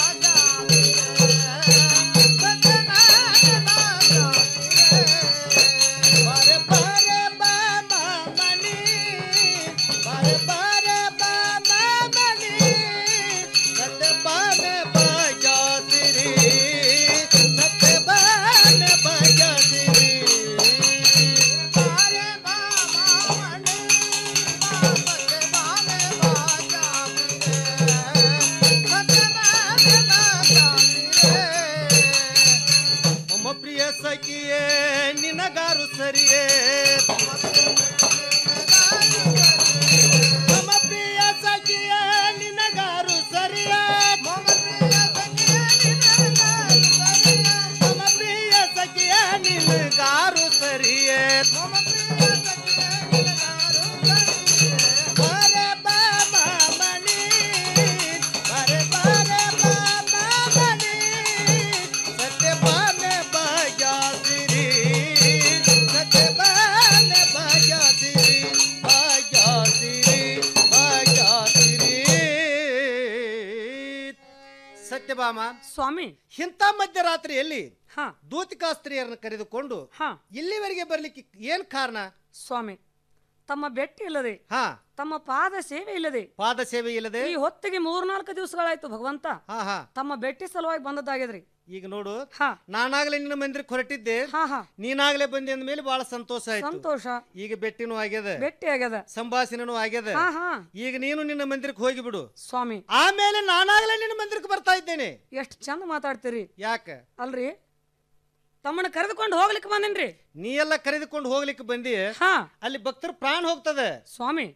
ಬಾರೆ ಬಾರೆ ಬಾ ಮಾಮನಿ ಬಾರೆ ಬಾರೆ ಬಾ ಮಾಮನಿ ಸತ್ಯ ಬಾನೆ ಬಯಸಿರಿ ಸತ್ಯ ಬಾನೆ ಬಯಸಿರಿ ಬಾರೆ ಬಾ ಮಾಮನಿ ಸತ್ಯ ಬಾನೆ ಮಮ್ಮ ಪ್ರಿಯ ಸಖಿಯೇ ನಿನಗಾರು ಸರಿಯೇ ಮಮ್ಮ ಪ್ರಿಯ ಸಖಿಯೇ ನಿನಗಾರು ಸರಿಯೇ ಮಮ್ಮ ಪ್ರಿಯ ಸಖಿಯೇ ನಿನಗಾರು ಸರಿಯೇ ಬಾರೆ ಬಾ ಮಾಮನಿ ಬಾರೆ ಬಾರೆ ಬಾ ಮಾಮನಿ ಸತ್ಯ ಬಾನೆ ಬಯಸಿರಿ ಸತ್ಯ ಬಾನೆ ಬಯಸಿರಿ ಬಯಸಿರಿ ಬಯಸಿರಿ ಸತ್ಯಭಾಮ ಸ್ವಾಮಿ ಇಂಥ ಮಧ್ಯರಾತ್ರಿಯಲ್ಲಿ ದೂತಿಕಾಸ್ತ್ರೀಯರನ್ನು ಕರೆದುಕೊಂಡು ಇಲ್ಲಿವರೆಗೆ ಬರ್ಲಿಕ್ಕೆ ಏನ್ ಕಾರಣ ಸ್ವಾಮಿ ತಮ್ಮ ಬೆಟ್ಟ ಇಲ್ಲದೆ ಹಾ ತಮ್ಮ ಪಾದ ಸೇವೆ ಇಲ್ಲದೆ ಪಾದ ಸೇವೆ ಇಲ್ಲದೆ ಈ ಹೊತ್ತಿಗೆ ಮೂರ್ನಾಲ್ಕು ದಿವಸಗಳಾಯ್ತು ಭಗವಂತ ಹಾ ಹಾ ತಮ್ಮ ಬೆಟ್ಟಿ ಸಲುವಾಗಿ ಬಂದದ್ದಾಗ್ಯದ್ರಿ ಈಗ ನೋಡು ಹಾ ನಾನಾಗ್ಲೇ ನಿನ್ನ ಮಂದಿರಕ್ಕೆ ಹೊರಟಿದ್ದೆ ಹಾ ಹಾ ನೀನಾಗ್ಲೇ ಬಂದಿ ಅಂದ ಮೇಲೆ ಬಹಳ ಸಂತೋಷ ಆಯ್ತು ಸಂತೋಷ ಈಗ ಬೆಟ್ಟಿನೂ ಆಗ್ಯದ ಬೆಟ್ಟಿ ಆಗ್ಯದ ಸಂಭಾಷಣೆನೂ ಆಗ್ಯದ ಹಾ ಹಾ ಈಗ ನೀನು ನಿನ್ನ ಮಂದಿರಕ್ಕೆ ಹೋಗಿ ಬಿಡು ಸ್ವಾಮಿ ಆಮೇಲೆ ನಾನಾಗ್ಲೇ ನಿನ್ನ ಮಂದಿರಕ್ಕೆ ಬರ್ತಾ ಇದ್ದೇನೆ ಎಷ್ಟು ಚಂದ ಮಾತಾಡ್ತೀರಿ ಯಾಕ ಅಲ್ರಿ ತಮ್ಮನ್ನ ಕರೆದುಕೊಂಡು ಹೋಗ್ಲಿಕ್ಕೆ ಬಂದೇನ್ರಿ ನೀ ಎಲ್ಲ ಕರೆದುಕೊಂಡು ಹೋಗ್ಲಿಕ್ಕೆ ಬಂದಿ ಹಾ ಅಲ್ಲಿ ಭಕ್ತರ ಪ್ರಾಣ ಹೋಗ್ತದೆ ಸ್ವಾಮಿ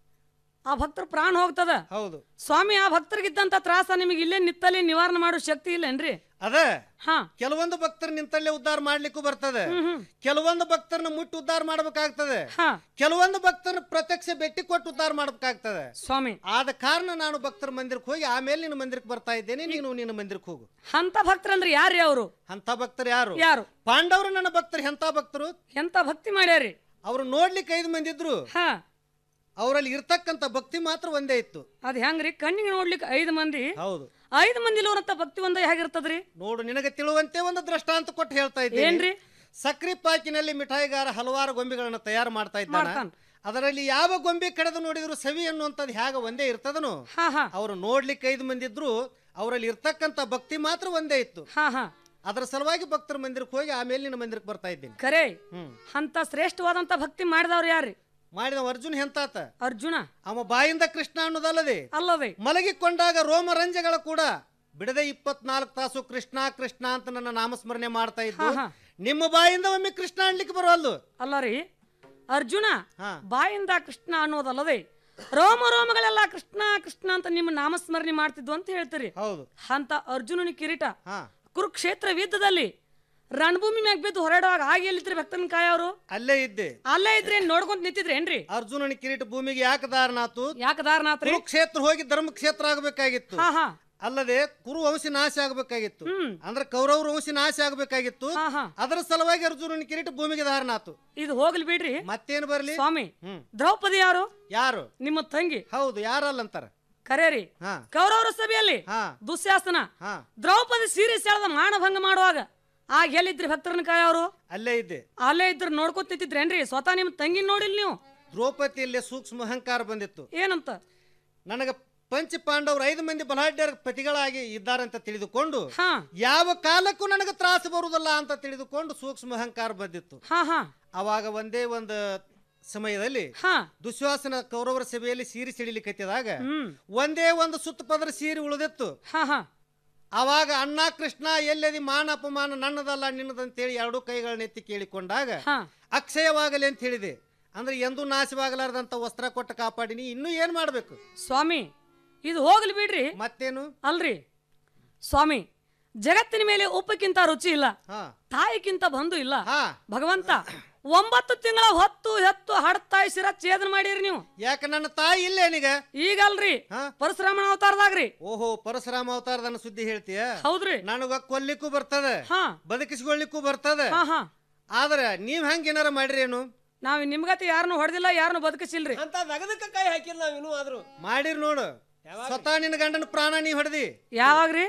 ಆ ಭಕ್ತರ ಪ್ರಾಣ ಹೋಗ್ತದ ಹೌದು ಸ್ವಾಮಿ ಆ ಭಕ್ತರಿಗಿದ್ದಂತ ತ್ರಾಸ ನಿಮಗೆ ಇಲ್ಲೇ ನಿತ್ತಲ್ಲಿ ನಿವಾರಣೆ ಮಾಡೋ ಶಕ್ತಿ ಇಲ್ಲೇನ್ರಿ ಅದ ಹಾ ಕೆಲವೊಂದು ಭಕ್ತರು ನಿಂತಲ್ಲೇ ಉದ್ಧಾರ ಮಾಡ್ಲಿಕ್ಕೂ ಬರ್ತದೆ ಕೆಲವೊಂದು ಭಕ್ತರನ್ನ ಮುಟ್ಟಿ ಉದ್ಧಾರ ಮಾಡ್ಬೇಕಾಗ್ತದೆ ಹಾ ಕೆಲವೊಂದು ಭಕ್ತರನ್ನ ಪ್ರತ್ಯಕ್ಷ ಭೇಟಿ ಕೊಟ್ಟು ಉದ್ಧಾರ ಮಾಡ್ಬೇಕಾಗ್ತದೆ ಸ್ವಾಮಿ ಆದ ಕಾರಣ ನಾನು ಭಕ್ತರ ಮಂದಿರಕ್ಕೆ ಹೋಗಿ ಆಮೇಲೆ ನಿನ್ನ ಮಂದಿರಕ್ಕೆ ಬರ್ತಾ ಇದ್ದೇನೆ ನೀನು ನಿನ್ನ ಮಂದಿರಕ್ಕೆ ಹೋಗು ಅಂತ ಭಕ್ತರಂದ್ರೆ ಯಾರ್ರಿ ಅವರು ಅಂತ ಭಕ್ತರು ಯಾರು ಯಾರು ಪಾಂಡವರು ನನ್ನ ಭಕ್ತರು ಎಂತ ಭಕ್ತರು ಎಂತ ಭಕ್ತಿ ಮಾಡ್ಯಾರಿ ಅವ್ರು ನೋಡ್ಲಿಕ್ಕೆ ಐದು ಮಂದಿ ಇದ್ರು ಹಾ ಅವರಲ್ಲಿ ಇರ್ತಕ್ಕಂತ ಭಕ್ತಿ ಮಾತ್ರ ಒಂದೇ ಇತ್ತು ಅದ್ ಹೆಂಗ್ರಿ ಕಣ್ಣಿಗೆ ನೋಡ್ಲಿಕ್ಕೆ ಐದು ಮಂದಿ ಹೌದು ಐದು ಮಂದಿ ಇರುವಂತ ಭಕ್ತಿ ಒಂದ ಹೇಗಿರ್ತದ್ರಿ ನೋಡು ನಿನಗೆ ತಿಳುವಂತೆ ಒಂದು ದೃಷ್ಟಾಂತ ಕೊಟ್ಟು ಹೇಳ್ತಾ ಇದ್ದೀನಿ ಏನ್ರಿ? ಸಕ್ರಿ ಪಾಕಿನಲ್ಲಿ ಮಿಠಾಯಿಗಾರ ಹಲವಾರು ಗೊಂಬೆಗಳನ್ನ ತಯಾರು ಮಾಡ್ತಾ ಇದ್ದಾನೆ ಮಾಡ್ತಾನ್. ಅದರಲ್ಲಿ ಯಾವ ಗೊಂಬೆ ಕಡೆದು ನೋಡಿದ್ರು ಸವಿ ಅನ್ನುವಂಥದ್ದು ಹೇಗ ಒಂದೇ ಇರ್ತದನು ಹಾ ಹಾ ಅವರು ನೋಡ್ಲಿಕ್ಕೆ ಐದು ಮಂದಿ ಇದ್ರು ಅವರಲ್ಲಿ ಇರ್ತಕ್ಕಂತ ಭಕ್ತಿ ಮಾತ್ರ ಒಂದೇ ಇತ್ತು ಹಾ ಹಾ ಅದರ ಸಲುವಾಗಿ ಭಕ್ತರ ಮಂದಿರಕ್ಕೆ ಹೋಗಿ ಆಮೇಲೆ ನಿನ್ನ ಮಂದಿರಕ್ಕೆ ಬರ್ತಾ ಇದ್ದೀನಿ ಖರೆ ಹ್ಮ್ ಅಂತ ಶ್ರೇಷ್ಠವಾದಂತ ಭಕ್ತಿ ಮಾಡಿದವ್ರು ಯಾರ್ರಿ ಮಾಡಿದ ಅರ್ಜುನ್ ಎಂತಾತ ಅರ್ಜುನ ಅವ ಬಾಯಿಂದ ಕೃಷ್ಣ ಅನ್ನೋದಲ್ಲದೆ ಅಲ್ಲದೆ ಮಲಗಿಕೊಂಡಾಗ ರೋಮರಂಜಗಳ ಕೂಡ ಬಿಡದೆ ಇಪ್ಪತ್ನಾಲ್ಕು ತಾಸು ಕೃಷ್ಣ ಕೃಷ್ಣ ಅಂತ ನನ್ನ ನಾಮಸ್ಮರಣೆ ಮಾಡ್ತಾ ಇದ್ದು ಹಾ, ಹಾ. ನಿಮ್ಮ ಬಾಯಿಂದ ಒಮ್ಮೆ ಕೃಷ್ಣ ಅನ್ಲಿಕ್ಕೆ ಬರೋಲ್ದು ಅಲ್ಲ ರೀ ಅರ್ಜುನ ಹಾ. ಬಾಯಿಂದ ಕೃಷ್ಣ ಅನ್ನೋದಲ್ಲದೆ ರೋಮ ರೋಮಗಳೆಲ್ಲ ಕೃಷ್ಣ ಕೃಷ್ಣ ಅಂತ ನಿಮ್ಮ ನಾಮಸ್ಮರಣೆ ಮಾಡ್ತಿದ್ವು ಅಂತ ಹೇಳ್ತೀರಿ ಹೌದು ಅಂತ ಅರ್ಜುನನ ಕಿರೀಟ ಹಾ ಕುರುಕ್ಷೇತ್ರ ಯುದ್ಧದಲ್ಲಿ ರಣಭೂಮಿ ಮ್ಯಾಗ ಬಿದ್ದು ಹೊರಡುವಾಗ ಹಾಗೆ ಎಲ್ಲಿದ್ರಿ ಭಕ್ತನ ಕಾಯವ್ರು ಅಲ್ಲೇ ಇದ್ದೆ ಅಲ್ಲೇ ಇದ್ರಿ ನೋಡ್ಕೊಂತ ನಿಂತಿದ್ರೇನ್ರಿ ಅರ್ಜುನನ ಕಿರೀಟ ಭೂಮಿಗೆ ಯಾಕೆ ದಾರನಾತು ಯಾಕ ದಾರನಾಥ್ರಿ ಕುರುಕ್ಷೇತ್ರ ಹೋಗಿ ಧರ್ಮಕ್ಷೇತ್ರ ಆಗಬೇಕಾಗಿತ್ತು ಹಾ ಹಾ ಅಲ್ಲದೆ ಕುರು ವಂಶ ನಾಶ ಆಗಬೇಕಾಗಿತ್ತು ಅಂದ್ರೆ ಕೌರವ್ರ ವಂಶ ನಾಶ ಆಗಬೇಕಾಗಿತ್ತು ಹಾ ಹಾ ಅದರ ಸಲುವಾಗಿ ಅರ್ಜುನನ ಕಿರೀಟ ಭೂಮಿಗೆ ದಾರನಾತು ಇದು ಹೋಗ್ಲಿ ಬಿಡ್ರಿ ಮತ್ತೇನು ಬರ್ಲಿ ಸ್ವಾಮಿ ಹ್ಮ್ ದ್ರೌಪದಿ ಯಾರು ಯಾರು ನಿಮ್ಮ ತಂಗಿ ಹೌದು ಯಾರಲ್ಲಂತಾರ ಕರೇರಿ ಹಾ ಕೌರವರ ಸಭೆಯಲ್ಲಿ ಹಾ ದುಶ್ಯಾಸನ ಹಾ ದ್ರೌಪದಿ ಸೀರೆ ಸೆಳೆದ ಮಾನಭಂಗ ಮಾಡುವಾಗ ಆಗ ಎಲ್ಲಿದ್ರಿ ಭಕ್ತರನ್ನ ಕಾಯವ್ರು ಅಲ್ಲೇ ಇದ್ದೆ ಅಲ್ಲೇ ಇದ್ರ ನೋಡ್ಕೊತ ನಿಂತಿದ್ರೇನ್ರಿ ಸ್ವತಃ ನಿಮ್ ತಂಗಿ ನೋಡಿಲ್ ನೀವು ದ್ರೌಪದಿಯಲ್ಲಿ ಸೂಕ್ಷ್ಮ ಅಹಂಕಾರ ಬಂದಿತ್ತು ಏನಂತ ನನಗೆ ಪಂಚ ಪಾಂಡವರು ಐದು ಮಂದಿ ಬಲಾಢ್ಯರ ಪತಿಗಳಾಗಿ ಇದ್ದಾರಂತ ತಿಳಿದುಕೊಂಡು ಹಾ ಯಾವ ಕಾಲಕ್ಕೂ ನನಗೆ ತ್ರಾಸ ಬರುವುದಲ್ಲ ಅಂತ ತಿಳಿದುಕೊಂಡು ಸೂಕ್ಷ್ಮ ಅಹಂಕಾರ ಬಂದಿತ್ತು ಹಾ ಹಾ ಅವಾಗ ಒಂದೇ ಒಂದು ಸಮಯದಲ್ಲಿ ಹಾ ದುಶ್ವಾಸನ ಕೌರವರ ಸಭೆಯಲ್ಲಿ ಸೀರೆ ಸಿಡಿಲಿಕ್ಕತ್ತಿದಾಗ ಹ್ಮ್ ಒಂದೇ ಒಂದು ಸುತ್ತ ಪದರ ಸೀರೆ ಉಳಿದಿತ್ತು ಹಾ ಹಾ ಅವಾಗ ಅಣ್ಣ ಕೃಷ್ಣ ಎಲ್ಲದಿ ಮಾನ ಅಪಮಾನ ನನ್ನದಲ್ಲ ನಿನ್ನದಂತೇಳಿ ಎರಡೂ ಕೈಗಳನ್ನೆತ್ತಿ ಕೇಳಿಕೊಂಡಾಗ ಹಾ ಅಕ್ಷಯವಾಗಲಿ ಅಂತ ಹೇಳಿದೆ ಅಂದ್ರೆ ಎಂದೂ ನಾಶವಾಗಲಾರದಂತ ವಸ್ತ್ರ ಕೊಟ್ಟು ಕಾಪಾಡಿನಿ ಇನ್ನೂ ಏನ್ ಮಾಡ್ಬೇಕು ಸ್ವಾಮಿ ಇದು ಹೋಗ್ಲಿ ಬಿಡ್ರಿ ಮತ್ತೇನು ಅಲ್ರಿ ಸ್ವಾಮಿ ಜಗತ್ತಿನ ಮೇಲೆ ಉಪ್ಪಕ್ಕಿಂತ ರುಚಿ ಇಲ್ಲ ಹಾ ತಾಯಿಗಿಂತ ಬಂಧು ಇಲ್ಲ ಹಾ ಭಗವಂತ ಒಂಬತ್ತು ತಿಂಗಳ ಹೊತ್ತು ಹೆತ್ತು ಹಡ್ತಾಯಿ ಶಿರ ಛೇದನ ಮಾಡಿರಿ ನೀವು ಯಾಕೆ ನನ್ನ ತಾಯಿ ಇಲ್ಲೇನೀಗ ಈಗಲ್ರಿ ಹಾ? ಪರಶುರಾಮನ ಅವತಾರದಾಗ್ರಿ ಓಹೋ ಪರಶುರಾಮ ಅವತಾರದ ಸುದ್ದಿ ಹೇಳ್ತೀಯ ಹೌದ್ರಿ ನನಗ ಕೊಲ್ಲಿಕ್ಕೂ ಬರ್ತದೆ ಹಾ ಬದುಕಿಸ್ಕೊಳ್ಳಿಕ್ಕೂ ಬರ್ತದೆ ಹಾ ಹಾ ಆದ್ರೆ ನೀವ್ ಹೆಂಗ್ ಏನಾರ ಮಾಡ್ರಿ ಏನು ನಾವ್ ನಿಮ್ಗತಿ ಯಾರನ್ನು ಹೊಡೆದಿಲ್ಲ ಯಾರನ್ನು ಬದುಕಿಸಿಲ್ರಿ ಅಂತ ನಗದಕ್ಕ ಕೈ ಹಾಕಿಲ್ಲ ನಾವ್ ಇನ್ನೂ ಆದ್ರೂ ಮಾಡಿರ್ ನೋಡು ಸ್ವತಃ ನಿನ್ನ ಗಂಡನ ಪ್ರಾಣ ನೀ ಹೊಡೆದಿ ಯಾವಾಗ್ರಿ